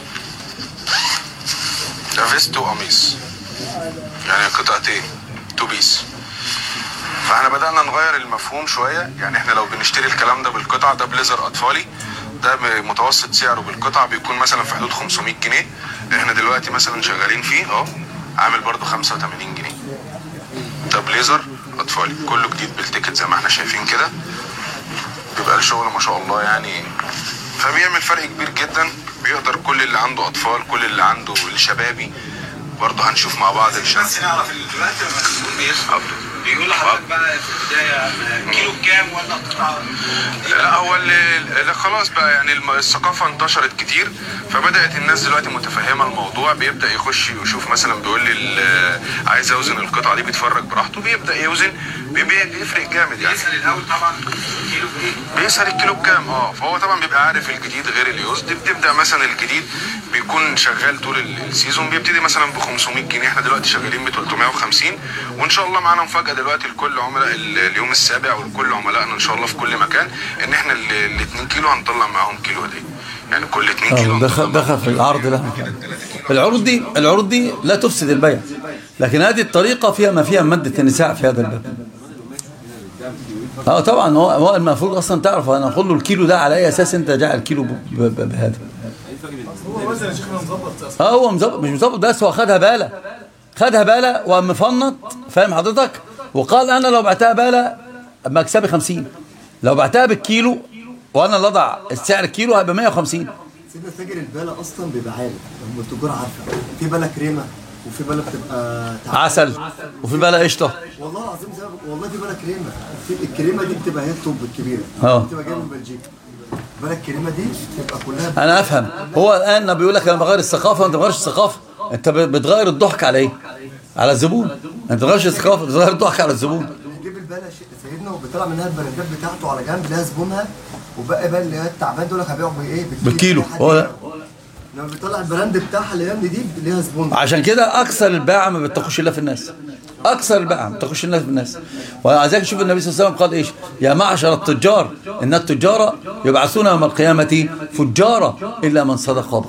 ده فيست وقميص يعني قطعتين تو بيس فاحنا بدأنا نغير المفهوم شوية يعني احنا لو بنشتري الكلام ده بالقطع ده بليزر اطفالي ده متوسط سعره بالقطع بيكون مثلا في حدود 500 جنيه احنا دلوقتي مثلا شغالين فيه اهو عامل برضو 85 جنيه ده بليزر اطفالي كله جديد بالتيكت زي ما احنا شايفين كده بيبقى الشغل ما شاء الله يعني فبيعمل فرق كبير جدا بيقدر كل اللي عنده اطفال كل اللي عنده الشبابي برضه هنشوف مع بعض الشمس بس نعرف ال- دلوقتي لما الزبون بيسأل بيقول لحضرتك بقى في البدايه كيلو بكام ولا قطعه لا هو اللي اللي خلاص بقى يعني الم- الثقافه انتشرت كتير فبدات الناس دلوقتي متفهمه الموضوع بيبدا يخش ويشوف مثلا بيقول لي ال- عايز اوزن القطعه دي بيتفرج براحته بيبدا يوزن بي- بي- بيفرق جامد يعني يسأل الاول طبعا كيلو بايه بيسأل الكيلو بكام اه فهو طبعا بيبقى عارف الجديد غير اليوزد بتبدا مثلا الجديد بيكون شغال طول ال- السيزون بيبتدي مثلا ب 500 جنيه احنا دلوقتي شغالين ب 350 وان شاء الله معانا مفاجاه دلوقتي لكل عملاء ال- اليوم السابع ولكل عملائنا ان شاء الله في كل مكان ان احنا ال 2 كيلو هنطلع معاهم كيلو هديه يعني كل 2 كيلو اه دخل دخل في العرض ده العروض دي العروض دي لا تفسد البيع لكن هذه الطريقة فيها ما فيها مادة النساء في هذا الباب اه طبعا هو هو المفروض اصلا تعرف انا اقول له الكيلو ده على اي اساس انت جاعل الكيلو ب- ب- بهذا هو مثلا يا شيخنا مظبط اه هو مظبط مش مظبط بس هو خدها باله خدها باله ومفنط فاهم حضرتك وقال انا لو بعتها باله مكسبي 50 لو بعتها بالكيلو وانا اللي اضع السعر الكيلو هيبقى 150 سيدنا تاجر البالة أصلا بيبقى عارف هم التجار عارفة في بالة كريمة وفي بالة بتبقى تعبانة. عسل وفي بالها قشطه والله العظيم زي ما- والله في بالة كريمة في الكريمة دي بتبقى هي التوب الكبيرة اه. بتبقى جاية من بلجيكا بالة الكريمة دي بتبقى كلها انا افهم هو الان بيقول لك انا بغير الثقافه وانت ما بتغيرش الثقافه انت ب- بتغير الضحك على ايه على الزبون انت ما بتغيرش الثقافه بتغير الضحك على الزبون بيجيب البالة ش- سيدنا وبيطلع منها البراندات بتاعته على جنب لها زبونها وباقي بقى اللي هي التعبان دول هبيعه بايه بالكيلو هو ده لما بيطلع البراند بتاعها اللي هي دي ليها زبون عشان كده اكثر الباعة ما بتخش الا في الناس اكثر الباعة ما بتخش الا في الناس وعايزك تشوف النبي صلى الله عليه وسلم قال ايش يا معشر التجار ان التجار يبعثون يوم القيامة فجارا الا من صدق خبر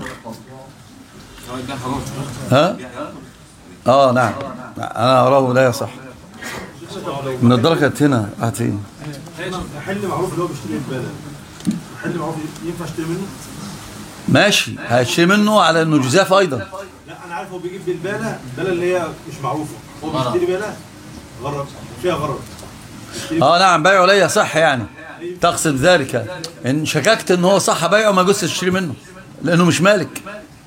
ها اه نعم انا اراه لا يصح من الدرجة هنا هاتين محل معروف اللي هو بيشتري البالة محل معروف ينفع اشتري منه؟ ماشي هتشتري منه على انه جزاف ايضا لا انا عارف هو بيجيب بالبالة البالة اللي هي مش معروفة هو بيشتري بالة غرب فيها غرب اه نعم بيعه ليا صح يعني تقصد ذلك ان شككت ان هو صح بيعه ما جوز تشتري منه لانه مش مالك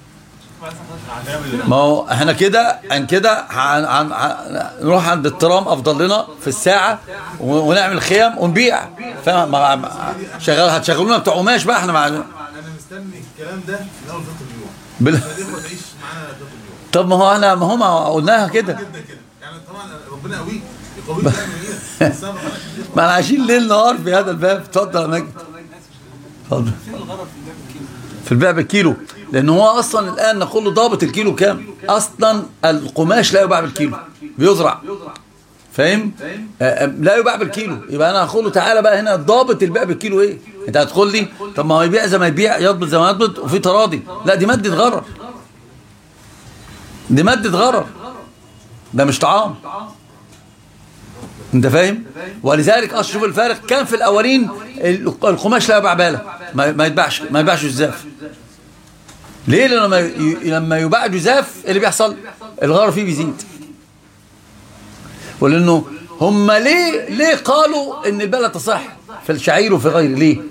ما هو احنا كده عن كده هن- هن- هن- نروح عند الترام افضل لنا في الساعه و- ونعمل خيم ونبيع فاهم مع- مع- شغال هتشغلونا بتوع قماش بقى احنا مع انا مستني الكلام ده من اول فطر اليوم بال... الاخوه تعيش معانا فطر اليوم طب ما هو احنا ما هم قلناها كده جدا كده يعني طبعا ربنا قوي يقويك دايما كده بس أنا بقولك ما احنا عايشين ليل نهار في هذا الباب اتفضل يا مجد اتفضل في البيع بالكيلو لان هو اصلا الان نقول له ضابط الكيلو كام اصلا القماش لا يباع بالكيلو بيزرع فاهم آه، آه، لا يباع بالكيلو يبقى انا هقول له تعالى بقى هنا ضابط البيع بالكيلو ايه انت هتقول لي طب ما هو يبيع زي ما يبيع يضبط زي ما يضبط وفي تراضي لا دي ماده غرر دي ماده غرر ده مش طعام انت فاهم ولذلك اشوف الفارق كان في الاولين القماش لا يباع باله ما ما يتباعش ما يباعش جزاف ليه لأن لما ي- لما يباع جزاف إيه اللي بيحصل الغرر فيه بيزيد ولانه هم ليه ليه قالوا ان البلة تصح في الشعير وفي غيره ليه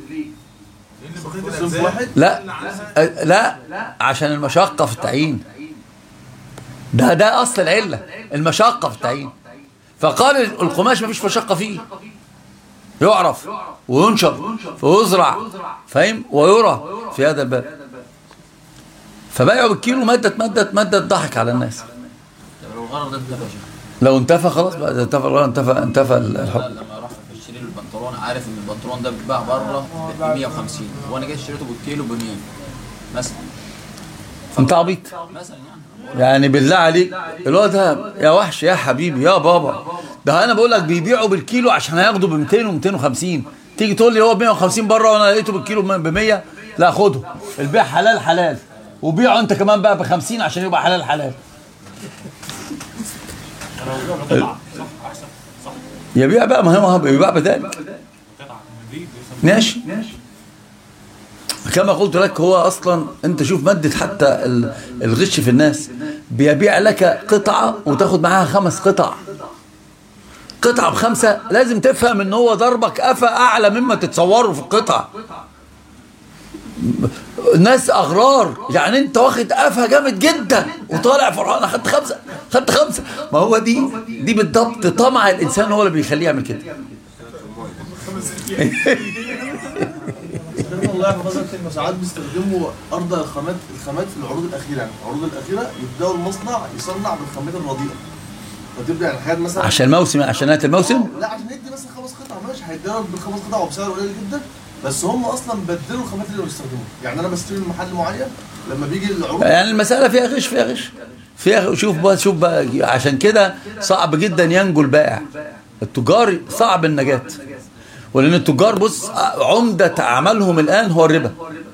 لا أه، لا عشان المشقة في التعيين ده ده اصل العلة المشقة في التعيين فقال القماش ما فيش مشقة فيه يعرف وينشر ويزرع فاهم ويرى في هذا الباب فبايعوا بالكيلو مادة مادة مادة ضحك على الناس لو الغرض ده انتفى يا شيخ. لو انتفى خلاص بقى إذا انتفى الغرض انتفى انتفى الحكم لما راح اشتري له البنطلون بنطلون عارف ان البنطلون ده بيتباع بره ب 150 وانا جاي اشتريته بالكيلو ب 100 مثلا انت عبيط مثلا يعني يعني بالله عليك الواد ده يا وحش يا حبيبي يا بابا ده انا بقول لك بيبيعوا بالكيلو عشان هياخدوا ب 200 و250 تيجي تقول لي هو ب 150 بره وانا لقيته بالكيلو ب 100 لا خده البيع حلال حلال وبيعه انت كمان بقى ب 50 عشان يبقى حلال حلال يبيع بقى ما هو بيبيع بذلك ماشي كما قلت لك هو اصلا انت شوف مادة حتى ال- الغش في الناس بيبيع لك قطعة وتاخد معاها خمس قطع قطعة بخمسة لازم تفهم ان هو ضربك قفا اعلى مما تتصوره في القطعة الناس اغرار يعني انت واخد قفا جامد جدا وطالع فرحان خدت خمسة خدت خمسة ما هو دي دي بالضبط طمع الانسان هو اللي بيخليه يعمل كده والله يحفظك انه ساعات بيستخدموا ارض الخامات الخامات في العروض الاخيره يعني العروض الاخيره يبداوا المصنع يصنع بالخامات الرديئه فتبدا يعني الحاجات مثلا عشان الموسم عشان نهاية الموسم لا عشان يدي مثلا خمس قطع ماشي هيدينا بالخمس قطع وبسعر قليل جدا بس هم اصلا بدلوا الخامات اللي بيستخدموها يعني انا بشتري من محل معين لما بيجي العروض يعني المسألة فيها غش فيها غش فيها شوف بقى شوف بقى عشان كده صعب جدا ينجو البائع التجار صعب النجاة ولأن التجار بص عمدة عملهم الآن هو الربا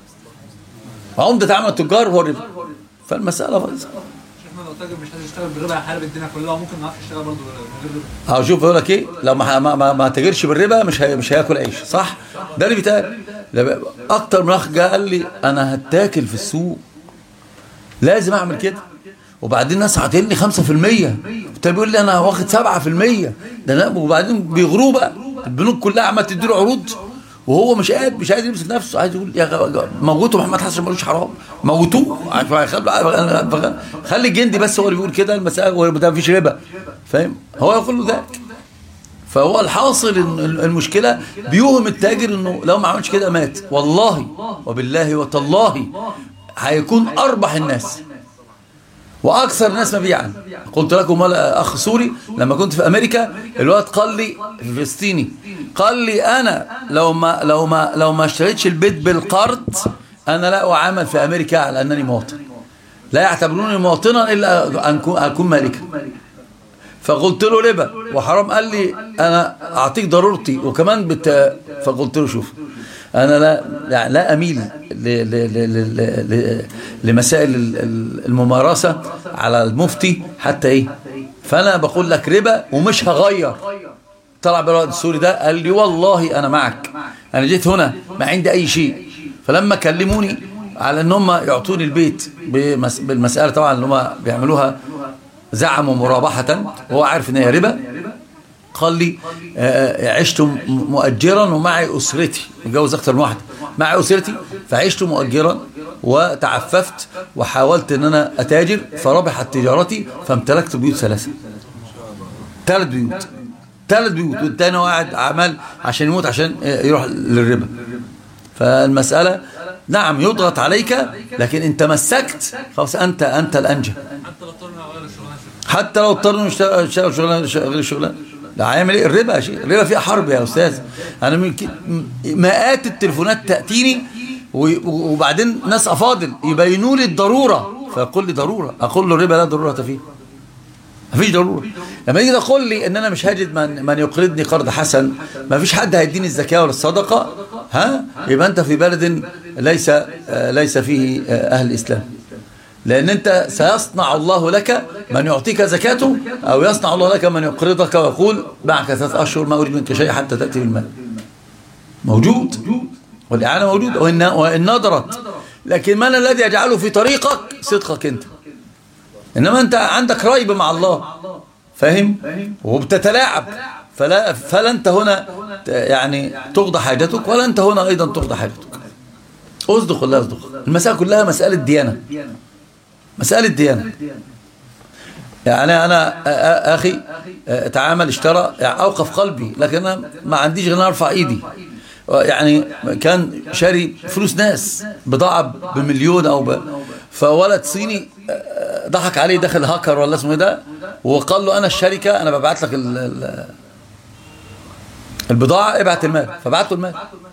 عمدة عمل التجار هو الربا فالمسألة بايظة شيخنا لو تاجر مش عايز يشتغل بالربا هيحارب الدنيا كلها وممكن ما يعرفش يشتغل برضه من غير ربا أهو شوف يقول لك إيه لو ما ما ما, ما تاجرش بالربا مش هي مش هياكل عيش صح ده اللي بيتقال لا، أكتر من أخ جه قال لي أنا هتاكل في السوق لازم أعمل كده وبعدين الناس عاطين لي 5% طب بيقول لي انا واخد 7% ده انا وبعدين بيغروه بقى البنوك كلها عماله تدي له عروض وهو مش قادر مش عايز يمسك نفسه عايز يقول يا غ- موتوا محمد حسن ملوش حرام موتوه خلي خلي الجندي بس هو اللي بيقول كده المساله ده مفيش ربا فاهم هو يقول له ذلك فهو الحاصل إن المشكله بيوهم التاجر انه لو ما عملش كده مات والله وبالله وتالله هيكون اربح الناس واكثر الناس مبيعا قلت لكم ولا اخ سوري لما كنت في امريكا الواد قال لي فلسطيني قال لي انا لو ما لو ما لو ما اشتريتش البيت بالقرض انا لا اعامل في امريكا على انني مواطن لا يعتبروني مواطنا الا ان أكون- اكون مالكا فقلت له ربا وحرام قال لي انا اعطيك ضرورتي وكمان بت... فقلت له شوف انا لا يعني لا اميل ل... ل... ل... ل... ل... لمسائل ال- ال- الممارسه على المفتي حتى ايه فانا بقول لك ربا ومش هغير طلع بالواد السوري ده قال لي والله انا معك انا جيت هنا ما عندي اي شيء فلما كلموني على ان هم يعطوني البيت بمس... بالمساله طبعا اللي هم بيعملوها زعموا مرابحة وهو عارف ان هي ربا قال لي آه، عشت م- مؤجرا ومعي أسرتي متجوز أكثر من واحدة معي أسرتي فعشت مؤجرا وتعففت وحاولت ان انا اتاجر فربحت تجارتي فامتلكت بيوت ثلاثة ثلاث بيوت ثلاث بيوت والتاني قاعد عمال عشان يموت عشان يروح للربا فالمسألة نعم يضغط عليك لكن ان تمسكت خلاص انت انت الانجى حتى لو اضطر يشتغل يشتغل شغلانه غير الشغلانه ده هيعمل ايه الربا يا شيخ الربا فيها حرب يا استاذ انا من ك- مئات التليفونات تاتيني و- وبعدين ناس افاضل يبينوا لي الضروره فيقول لي ضروره اقول له الربا لا ضروره فيه مفيش ضروره لما يجي تقول لي ان انا مش هجد من من يقرضني قرض حسن ما فيش حد هيديني الزكاه ولا الصدقه ها يبقى انت في بلد ليس آه، ليس فيه آه، اهل الاسلام لأن أنت سيصنع الله لك من يعطيك زكاته أو يصنع الله لك من يقرضك ويقول معك ثلاث أشهر ما أريد منك شيء حتى تأتي بالمال موجود والإعانة موجودة وإن, وإن نظرت لكن من الذي يجعله في طريقك صدقك أنت إنما أنت عندك ريب مع الله فاهم وبتتلاعب فلا, فلا أنت هنا ت- يعني تقضى حاجتك ولا أنت هنا أيضا تقضى حاجتك أصدق ولا أصدق المسألة كلها مسألة ديانة مسألة ديانة يعني أنا أ- أ- أخي تعامل اشترى يعني أوقف قلبي لكن أنا ما عنديش غير إن أرفع إيدي يعني كان شاري فلوس ناس بضاعة بمليون أو ب... فولد صيني ضحك عليه دخل هاكر ولا اسمه إيه ده وقال له أنا الشركة أنا ببعت لك ال... ال... البضاعة ابعت المال فبعت له المال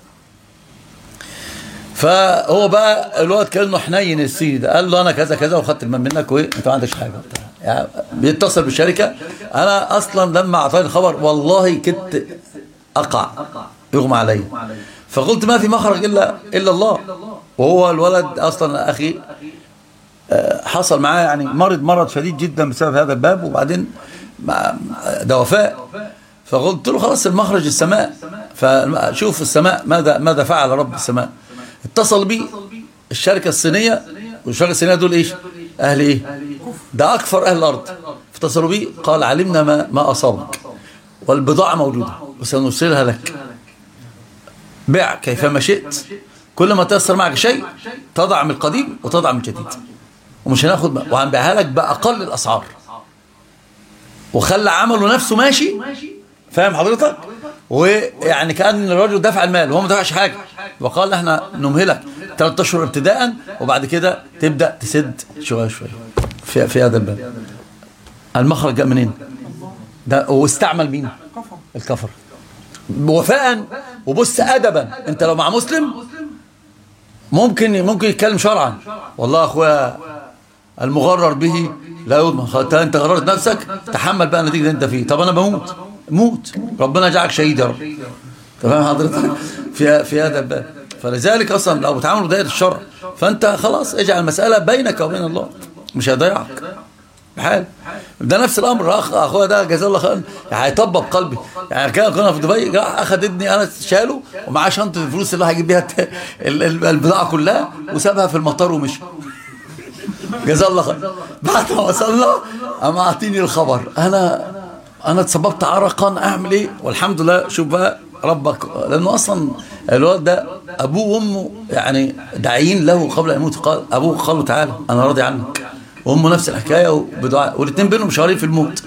فهو بقى الوقت كانه حنين السيدي ده قال له انا كذا كذا وخدت المال منك وايه انت ما عندكش حاجه وبتاع. يعني بيتصل بالشركه انا اصلا لما اعطاني الخبر والله كنت اقع يغمى علي فقلت ما في مخرج الا الا الله وهو الولد اصلا اخي آه، حصل معاه يعني مرض مرض شديد جدا بسبب هذا الباب وبعدين مع- ده وفاء فقلت له خلاص المخرج السماء فشوف السماء ماذا ماذا فعل رب السماء اتصل بي الشركة الصينية والشركة الصينية دول ايش اهل ايه ده اكثر اهل الارض فاتصلوا بي قال علمنا ما, ما اصابك والبضاعة موجودة وسنرسلها لك بع كيفما شئت كل ما تيسر معك شيء تضع من القديم وتضع من الجديد ومش هناخد وهنبيعها لك باقل الاسعار وخلى عمله نفسه ماشي فاهم حضرتك ويعني كان الراجل دفع المال وهو ما دفعش حاجه وقال احنا نمهلك ثلاث اشهر ابتداء وبعد كده تبدا تسد شويه شويه في في هذا الباب المخرج جاء منين ده واستعمل مين الكفر وفاء وبص ادبا انت لو مع مسلم ممكن ممكن يتكلم شرعا والله يا اخويا المغرر به لا يضمن خلاص انت غررت نفسك تحمل بقى النتيجه اللي انت فيه طب انا بموت موت ربنا يجعلك شهيد يا رب تمام حضرتك في في هذا الباب فلذلك اصلا لو بتعامل بدايه الشرع فانت خلاص اجعل المساله بينك وبين الله مش هيضيعك بحال ده نفس الامر اخ اخويا ده جزاه الله خير يعني هيطبب قلبي يعني كان كنا في دبي راح اخذ ابني انا شاله ومعاه شنطه الفلوس اللي هيجيب بيها الت- ال- ال- البضاعه كلها وسابها في المطار ومشي جزاه الله خير بعد ما وصلنا قام اعطيني الخبر انا انا تسببت عرقا اعمل ايه والحمد لله شوف بقى ربك لانه اصلا الولد ده ابوه وامه يعني داعيين له قبل ان يموت قال ابوه قال له تعالى انا راضي عنك وامه نفس الحكايه وبدعاء والاثنين بينهم شهرين في الموت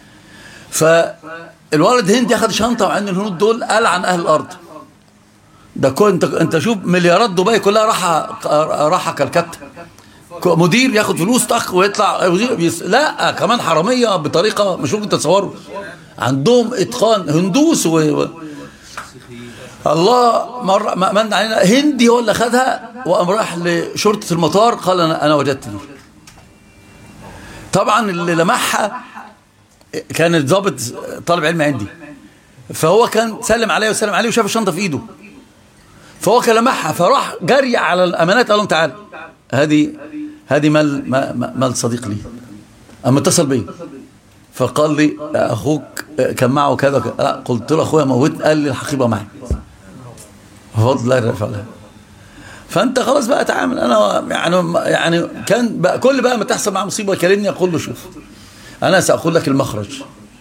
فالولد هندي اخذ شنطه مع ان الهنود دول قال عن اهل الارض ده كو انت انت شوف مليارات دبي كلها راحه راحه كلكته مدير ياخد فلوس طخ ويطلع بيس... لا كمان حراميه بطريقه مش ممكن تتصوروا عندهم اتقان هندوس و... و... الله مرة ما- من علينا هندي هو اللي خدها وقام راح لشرطة المطار قال أنا, أنا وجدت دي طبعا اللي لمحها كان الضابط طالب علم عندي فهو كان سلم عليه وسلم عليه وشاف الشنطة في إيده فهو كان لمحها فراح جري على الأمانات قال لهم تعال هذه هذه مال ما- مال صديق لي أما اتصل بي فقال لي أخوك كان معه كذا وكذا لا قلت له أخويا موت قال لي الحقيبة معي بفضل الله الرفع لها فانت خلاص بقى تعامل انا يعني يعني كان بقى كل بقى ما تحصل مع مصيبه يكلمني اقول له شوف انا ساقول لك المخرج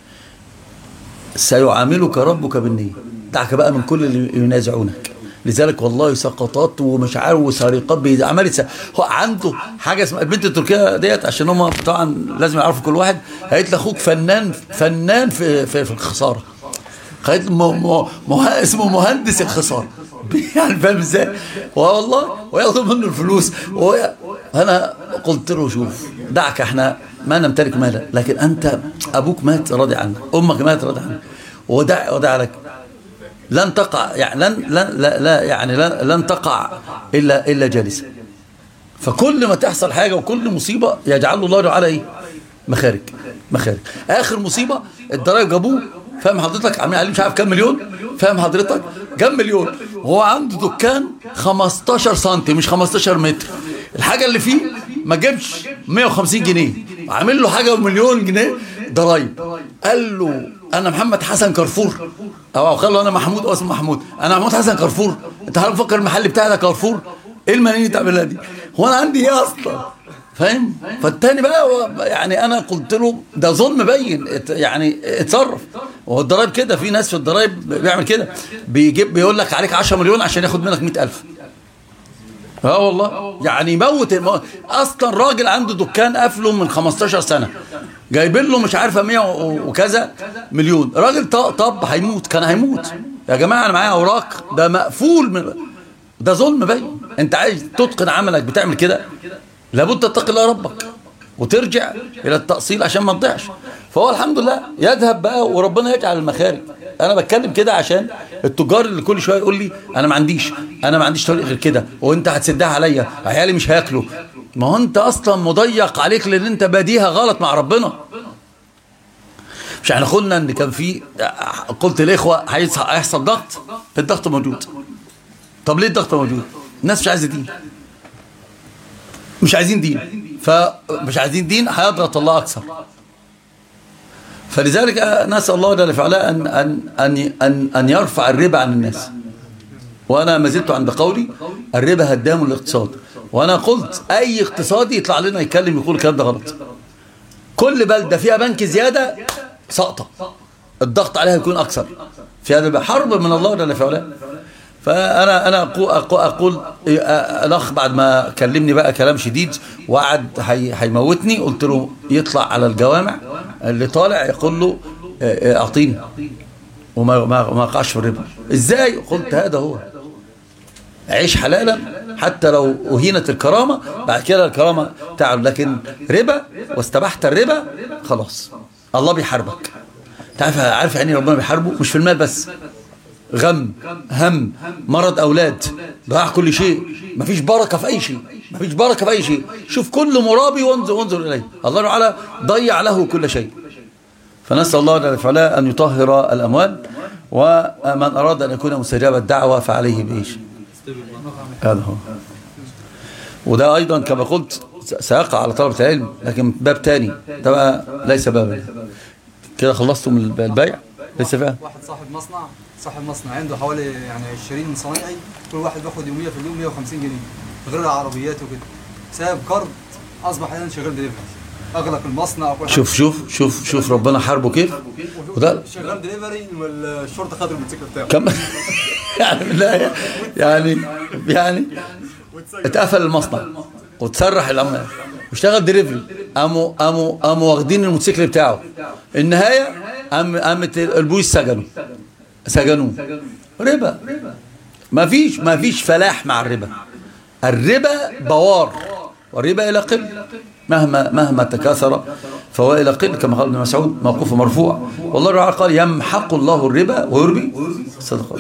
سيعاملك ربك بالنيه دعك بقى من كل اللي ينازعونك لذلك والله سقطات ومش عارف وسرقات بيعمل يتس- هو عنده حاجه اسمها البنت التركيه ديت عشان هم طبعا لازم يعرفوا كل واحد قالت لاخوك فنان فنان في في, في الخساره قالت له م- م- مه... اسمه مهندس الخساره يعني فاهم ازاي والله وياخدوا منه الفلوس وهو انا قلت له شوف دعك احنا ما نمتلك مالا لكن انت ابوك مات راضي عنك امك مات راضي عنك ودع ودع لك لن تقع يعني لن لن لا, لا يعني لن, لن تقع الا الا جالسا فكل ما تحصل حاجه وكل مصيبه يجعل الله على ايه مخارج مخارج اخر مصيبه الضرايب جابوه فاهم حضرتك عاملين عليه مش عارف كام مليون فاهم حضرتك جاب مليون وهو عنده دكان 15 سم مش 15 متر الحاجه اللي فيه ما جابش 150 جنيه عامل له حاجه بمليون جنيه ضرايب قال له انا محمد حسن كارفور او قال له انا محمود او اسمه محمود انا محمود حسن كارفور انت عارف فكر المحل بتاعي ده كارفور ايه المنين اللي تعملها دي هو انا عندي ايه اصلا فاهم فالتاني بقى هو يعني انا قلت له ده ظلم بين ات- يعني اتصرف وهو الضرايب كده في ناس في الضرايب بيعمل كده بيجيب بيقول لك عليك 10 مليون عشان ياخد منك 100000 اه والله يعني يموت الم... اصلا راجل عنده دكان قافله من 15 سنه جايبين له مش عارفه 100 و- وكذا مليون راجل ط- طب هيموت كان هيموت يا جماعه انا معايا اوراق ده مقفول من ده ظلم باين انت عايز تتقن عملك بتعمل كده لابد تتقي الله ربك وترجع الى التاصيل عشان ما تضيعش فهو الحمد لله يذهب بقى وربنا يجعل المخارج انا بتكلم كده عشان التجار اللي كل شويه يقول لي انا ما عنديش انا ما عنديش طريق غير كده وانت هتسدها عليا عيالي مش هياكلوا ما هو انت اصلا مضيق عليك لان انت باديها غلط مع ربنا مش احنا قلنا ان كان في قلت الاخوه هيص- هيحصل ضغط الضغط موجود طب ليه الضغط موجود الناس مش عايزه دين مش عايزين دين فمش عايزين دين هيضغط الله اكثر فلذلك نسال الله جل وعلا ان ان ان ان ان يرفع الربا عن الناس وانا ما زلت عند قولي الربا هدام الاقتصاد وانا قلت اي اقتصادي يطلع لنا يتكلم يقول الكلام ده غلط كل بلده فيها بنك زياده ساقطه الضغط عليها يكون اكثر في هذا حرب من الله جل وعلا فانا انا اقول, أقول, أقول إيه، آه، الاخ بعد ما كلمني بقى كلام شديد وقعد هي- هيموتني قلت له يطلع على الجوامع اللي طالع يقول له آه، آه، اعطيني وما ما ما وقعش في الربا ازاي قلت هذا هو عيش حلالا حتى لو اهينت الكرامه بعد كده الكرامه تعال لكن ربا واستبحت الربا خلاص الله بيحاربك تعرف عارف يعني ربنا بيحاربه مش في المال بس غم هم مرض اولاد ضياع كل شيء مفيش بركه في اي شيء مفيش بركه في اي شيء شوف كل مرابي وانظر وانظر اليه الله تعالى ضيع له كل شيء فنسال الله جل وعلا ان يطهر الاموال ومن اراد ان يكون مستجاب الدعوه فعليه بايش هذا هو وده ايضا كما قلت سيقع على طلبه العلم لكن باب تاني ده بقى ليس بابا كده خلصتم البيع لسه فيها واحد صاحب مصنع صاحب مصنع عنده حوالي يعني 20 صنايعي كل واحد بياخد يوميه في اليوم 150 جنيه غير العربيات وكده ساب قرض اصبح الان شغال دليفري اغلق المصنع وكل حاجة. شوف شوف شوف شوف ربنا حاربه كيف وده شغال دليفري والشرطه خدت الموتوسيكل بتاعه كم يعني بالله يعني يعني اتقفل المصنع وتسرح العمال واشتغل دليفري قاموا قاموا قاموا واخدين الموتوسيكل بتاعه النهايه قام قامت البوليس سجنوا سجنوه ربا ما فيش ما فيش فلاح مع الربا الربا بوار والربا الى قل مهما مهما تكاثر فهو الى قل كما قال ابن مسعود موقوف مرفوع والله تعالى قال يمحق الله الربا ويربي الصدقات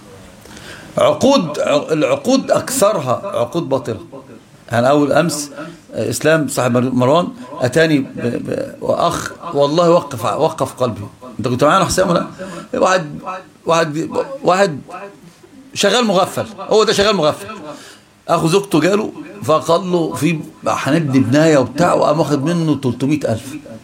عقود العقود اكثرها عقود باطله يعني اول امس اسلام صاحب مروان اتاني ب- ب- واخ والله وقف وقف قلبي انت كنت معانا حسام ولا لا؟ واحد واحد واحد شغال مغفل هو ده شغال مغفل اخو زوجته جاله فقال له في هنبني بنايه وبتاع وقام واخد منه 300000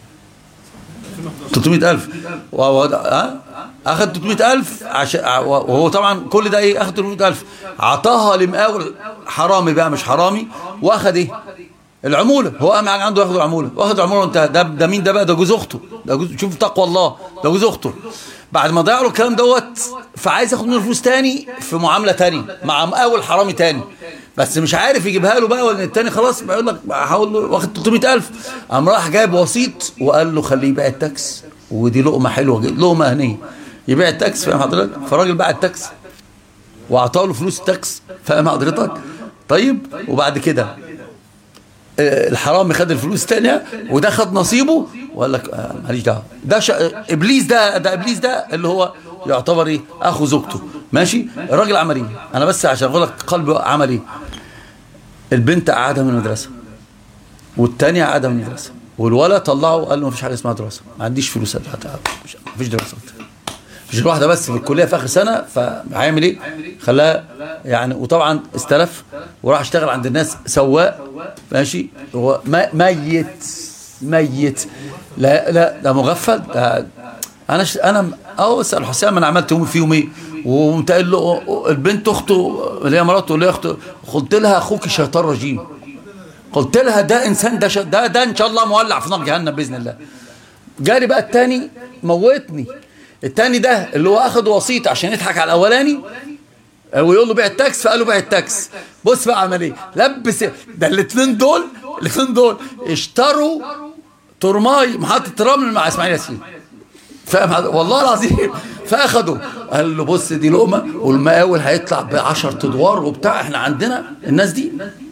300000 وهو ها اخد 300000 عشان وهو طبعا كل ده ايه اخد 300000 عطاها لمقاول حرامي بقى مش حرامي واخد ايه العموله هو قام عنده ياخد العموله واخد العموله انت ده ده مين ده بقى ده جوز اخته ده جوز شوف تقوى الله ده جوز اخته بعد ما ضيع له الكلام دوت فعايز ياخد منه فلوس تاني في معامله تانية مع مقاول حرامي تاني بس مش عارف يجيبها له بقى ولا التاني خلاص بيقول لك هقول له واخد 300000 قام راح جايب وسيط وقال له خليه يبيع التاكس ودي لقمه حلوه جدا لقمه هنيه يبيع التاكس فاهم حضرتك فالراجل باع التاكس واعطاه له فلوس التاكس فاهم حضرتك طيب وبعد كده آه، الحرامي خد الفلوس الثانيه وده خد نصيبه وقال لك آه، ماليش دعوه ده ش... ابليس ده ده ابليس ده اللي هو يعتبر ايه اخو زوجته ماشي الراجل عمل ايه انا بس عشان اقول لك قلبه عمل ايه البنت قعدها من المدرسه والثانيه قعدها من المدرسه والولد طلعه وقال له مفيش حاجه اسمها دراسه ما عنديش فلوس أدفع. مش- مفيش دراسات مش الواحده بس في الكليه في اخر سنه فهيعمل ايه خلاها يعني وطبعا استلف وراح اشتغل عند الناس سواق ماشي هو ما- ميت ميت لا لا ده مغفل ده انا ش... انا اه اسال حسام انا عملت يوم فيهم ايه وقمت قايل له البنت اخته اللي هي مراته اللي هي اخته قلت لها اخوك شيطان رجيم قلت لها ده انسان ده ش... ده ده ان شاء الله مولع في نار جهنم باذن الله جالي بقى التاني موتني التاني ده اللي هو اخد وسيط عشان يضحك على الاولاني ويقول له بيع التاكس فقال له بيع التاكس بص بقى عمل ايه لبس ده الاثنين دول الاثنين دول اشتروا ترماي محطه رمل مع اسماعيل ياسين فاهم حضرتك؟ والله العظيم فاخدوا قال له بص دي لقمه والمقاول هيطلع ب 10 ادوار وبتاع احنا عندنا الناس دي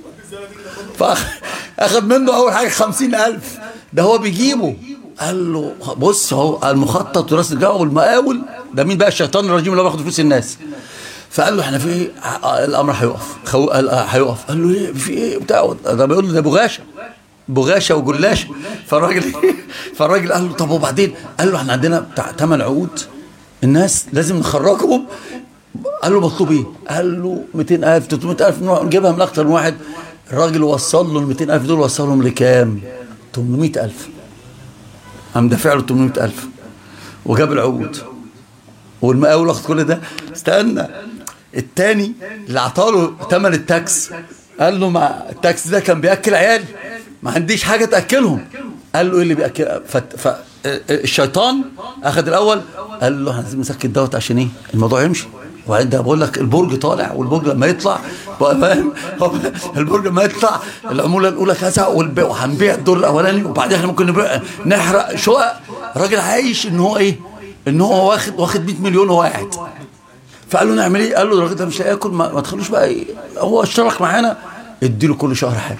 فاخد منه اول حاجه 50000 ده هو بيجيبه قال له بص هو المخطط وراس الجو والمقاول ده مين بقى الشيطان الرجيم اللي هو بياخد فلوس الناس فقال له احنا في ايه ه- الامر هيقف خو... قال آه، هيقف قال له ايه في ايه بتاع ده بيقول له ده بغاشه بغاشه وجلاشه فالراجل فالراجل قال له طب وبعدين قال له احنا عندنا بتاع ثمان عقود الناس لازم نخرجهم قال له مطلوب ايه؟ قال له 200000 300000 نجيبها من اكتر من واحد الراجل وصل له ال 200000 دول وصلهم لكام؟ 800000 قام دافع له 800000 وجاب العقود والمقاول واخد كل ده استنى التاني اللي عطاله ثمن التاكس قال له ما التاكس ده كان بياكل عيالي ما عنديش حاجه تاكلهم قال له ايه اللي بياكل فت... ف... الشيطان اخذ الاول قال له احنا لازم نسكت دوت عشان ايه الموضوع يمشي وبعدين ده بقول لك البرج طالع والبرج لما يطلع بقى فاهم هو البرج لما يطلع العموله الاولى كذا والبيع وهنبيع الدور الاولاني وبعدين احنا ممكن نبيع نحرق شقق الراجل عايش ان هو ايه ان هو واخد واخد 100 مليون وهو قاعد فقال له نعمل ايه؟ قال له الراجل ده مش هياكل ما, ما تخلوش بقى إيه؟ هو اشترك معانا اديله كل شهر حاجه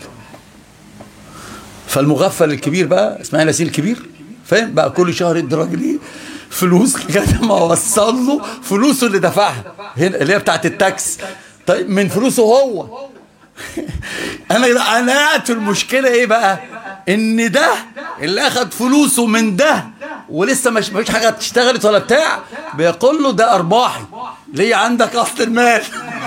فالمغفل الكبير بقى اسماعيل ياسين الكبير فاهم بقى كل شهر يدي الراجل ايه فلوس لغايه ما وصل له فلوسه اللي دفعها هنا اللي هي بتاعت التاكس طيب من فلوسه هو انا انا قاعد في المشكله ايه بقى ان ده اللي اخد فلوسه من ده ولسه مش مفيش حاجه اشتغلت ولا بتاع بيقول له ده ارباحي ليه عندك اصل المال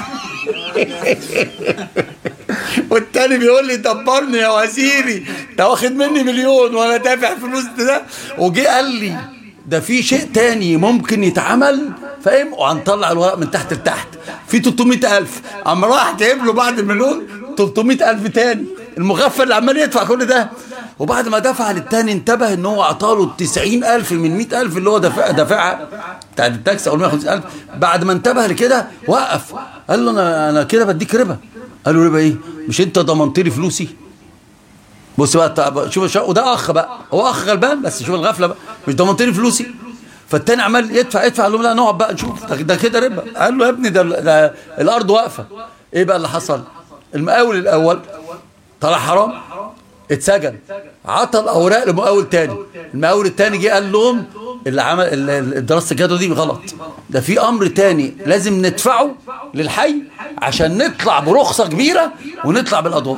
والتاني بيقول لي دبرني يا وزيري ده واخد مني مليون وانا دافع فلوس ده وجي قال لي ده في شيء تاني ممكن يتعمل فاهم وهنطلع الورق من تحت لتحت في 300000 قام راح جايب له بعد المليون 300000 تاني المغفل اللي عمال يدفع كل ده وبعد ما دفع للتاني انتبه ان هو عطاله 90000 من 100000 اللي هو دافع دافعها بتاعت التاكسي او 150000 بعد ما انتبه لكده وقف قال له انا انا كده بديك ربا قال له ربا ايه مش انت ضمنت لي فلوسي بص بقى طب شوف شو وده اخ بقى هو اخ غلبان بس شوف الغفله بقى مش ضمنت لي فلوسي فالتاني عمال يدفع يدفع قال له لا نقعد بقى نشوف ده, ده كده ربا قال له يا ابني ده, ده الارض واقفه ايه بقى اللي حصل المقاول الاول طلع حرام اتسجن عطى الاوراق لمقاول تاني المقاول التاني جه قال لهم اللي عمل ال- دراسه الجدوى دي غلط ده في امر تاني لازم ندفعه للحي عشان نطلع برخصه كبيره ونطلع بالادوار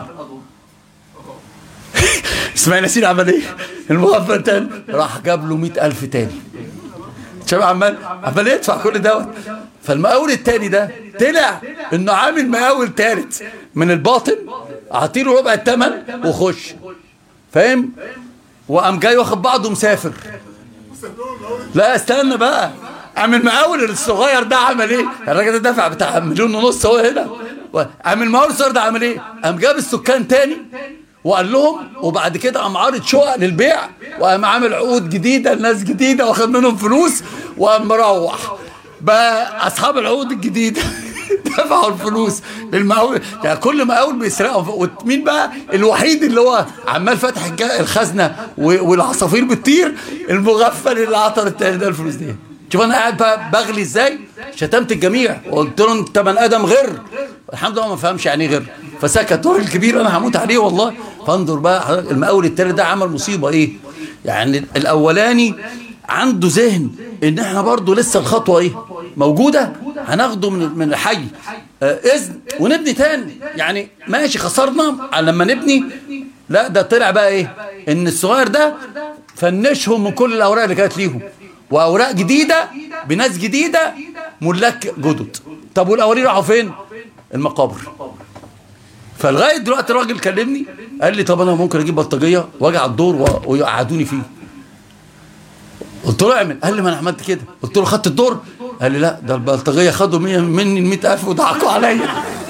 اسماعيل ياسين عمل ايه؟ المغفل التاني راح جاب له 100000 تاني شباب عمال عمال يدفع كل دوت فالمقاول التاني ده طلع انه عامل مقاول تالت من الباطن اعطيله ربع الثمن وخش فاهم وقام جاي واخد بعضه مسافر لا استنى بقى عامل مقاول الصغير ده عمل ايه الراجل ده دفع بتاع مليون ونص هو هنا عامل مقاول الصغير ده عمل ايه قام جاب السكان تاني وقال لهم وبعد كده قام عارض شقق للبيع وقام عامل عقود جديده لناس جديده واخد منهم فلوس وقام مروح بقى اصحاب العقود الجديده دفعوا الفلوس للمقاول يعني كل مقاول بيسرقهم ومين بقى الوحيد اللي هو عمال فاتح الج- الخزنه و- والعصافير بتطير المغفل اللي عطى التاني ده الفلوس دي شوف انا قاعد بقى بغلي ازاي شتمت الجميع وقلت لهم انت بني ادم غير الحمد لله ما فهمش يعني ايه غير فسكت هو الكبير انا هموت عليه والله فانظر بقى حضرتك المقاول التاني ده عمل مصيبه ايه يعني الاولاني عنده ذهن ان احنا برضو لسه الخطوه ايه موجوده هناخده من من الحي آه اذن ونبني تاني يعني ماشي خسرنا على لما نبني لا ده طلع بقى ايه ان الصغير ده فنشهم من كل الاوراق اللي كانت ليهم واوراق جديده بناس جديده ملاك جدد طب والاولين راحوا فين المقابر فلغايه دلوقتي الراجل كلمني قال لي طب انا ممكن اجيب بلطجيه واجي على الدور و- ويقعدوني فيه قلت له اعمل قال لي ما انا عملت كده قلت له خدت الدور قال لي لا ده البلطجيه خدوا مية- مني ال 100000 وضحكوا عليا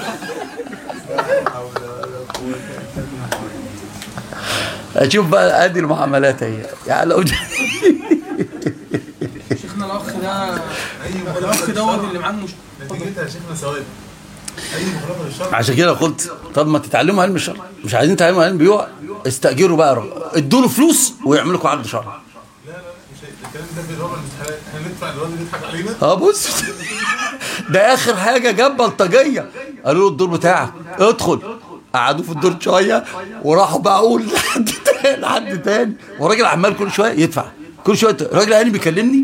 اشوف بقى ادي المعاملات اهي يعني لو شيخنا الاخ ده الاخ دوت اللي معاه المشكله نتيجتها يا شيخنا ثواب اي مخالفه للشرع عشان كده قلت طب ما تتعلموا علم الشرع مش عايزين تتعلموا علم البيوع استاجروا بقى ادوا له فلوس ويعملوا لكم عقد شرعي لا لا مش هي- الكلام ده بيضرب المستحيلات احنا ندفع الواد اللي يضحك علينا اه بص ده اخر حاجه جاب بلطجيه قالوا له الدور بتاعك ادخل قعدوه في الدور شويه وراحوا باعوه لحد تاني لحد تاني والراجل عمال كل شويه يدفع كل شويه الراجل يعني بيكلمني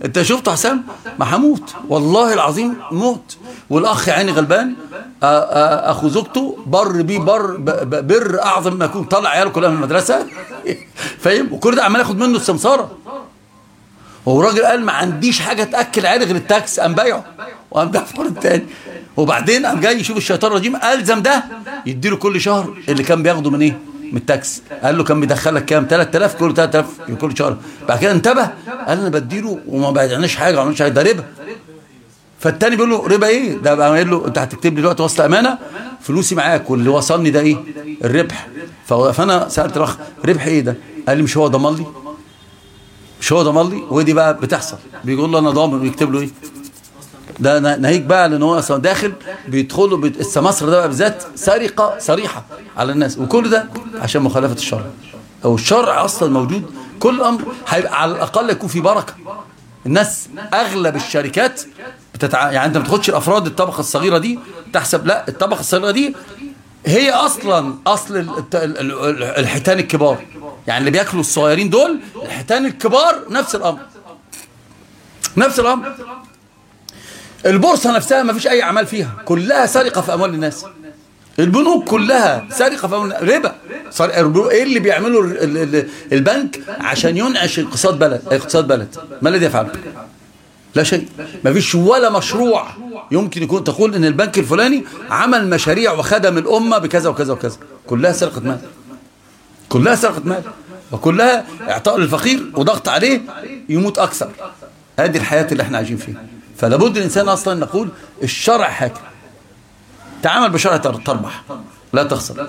انت شفته حسام ما هموت والله العظيم موت والاخ يعني غلبان آ- آ- اخو زوجته بر بيه بر ب- ب- بر اعظم ما يكون طلع عياله كلها من المدرسه فاهم وكل ده عمال ياخد منه السمساره هو الراجل قال ما عنديش حاجه تاكل عيالي غير التاكس قام بايعه وقام بايع فور التاني وبعدين قام جاي يشوف الشيطان الرجيم الزم ده يديله كل شهر اللي كان بياخده من ايه؟ من التاكس قال له كان بيدخلك كام 3000 كل 3000 كل شهر بعد كده انتبه قال انا بديله وما بعدناش حاجه ما عملناش حاجه ده ربا فالتاني بيقول له ربا ايه ده بقى قايل له انت هتكتب لي دلوقتي وصل امانه فلوسي معاك واللي وصلني ده ايه الربح فهو- فانا سالت الاخ ربح ايه ده قال لي مش هو ضمان لي مش هو ضمان لي ودي بقى بتحصل بيقول له انا ضامن ويكتب له ايه ده نا- ناهيك بقى لان هو اصلا داخل بيدخلوا بيت... السماسره ده بقى بالذات سرقه صريحه على الناس وكل ده عشان مخالفه الشرع او الشرع اصلا موجود كل امر هيبقى على الاقل يكون في بركه الناس اغلب الشركات بتتع... يعني انت ما بتاخدش الافراد الطبقه الصغيره دي تحسب لا الطبقه الصغيره دي هي اصلا اصل الت- ال- ال- ال- الحيتان الكبار يعني اللي بياكلوا الصغيرين دول الحيتان الكبار نفس الامر نفس الامر البورصه نفسها ما فيش اي اعمال فيها كلها سرقه في اموال الناس البنوك كلها سرقه في اموال ربا سرقة الربو- ايه اللي بيعمله ال- ال- ال- البنك عشان ينعش اقتصاد بلد اقتصاد بلد ما الذي يفعله لا شيء ما فيش ولا مشروع يمكن يكون تقول ان البنك الفلاني عمل مشاريع وخدم الامه بكذا وكذا وكذا كلها سرقه مال كلها سرقه مال وكلها اعطاء للفقير وضغط عليه يموت اكثر هذه الحياه اللي احنا عايشين فيها فلا بد الانسان اصلا نقول الشرع حاكم تعامل بشرع تر- تربح لا تخسر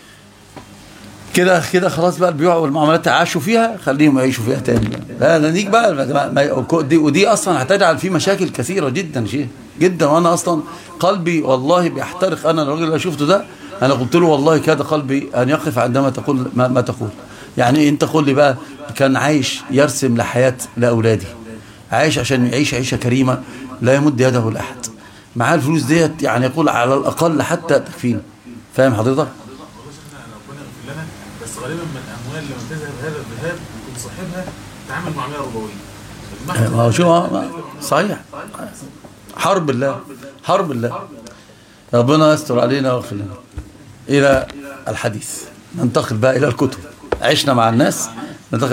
كده كده خلاص بقى البيوع والمعاملات عاشوا فيها خليهم يعيشوا فيها تاني لا ده نيجي بقى ما- ما- دي ودي اصلا هتجعل في مشاكل كثيره جدا شيء جدا وانا اصلا قلبي والله بيحترق انا الراجل اللي شفته ده انا قلت له والله كاد قلبي ان يقف عندما تقول ما, ما تقول يعني انت قول لي بقى كان عايش يرسم لحياه لاولاده عايش عشان يعيش عيشه كريمه لا يمد يده لاحد معاه الفلوس ديت يعني يقول على الاقل حتى تكفينا فاهم حضرتك ربنا يغفر لنا بس غالبا من الاموال لما تذهب هذا الذهاب يكون صاحبها تعامل معامله ربويه ما هو شو ما- صحيح حرب الله حرب الله ربنا يستر علينا ويغفر لنا إلى الحديث ننتقل بقى إلى الكتب عشنا مع الناس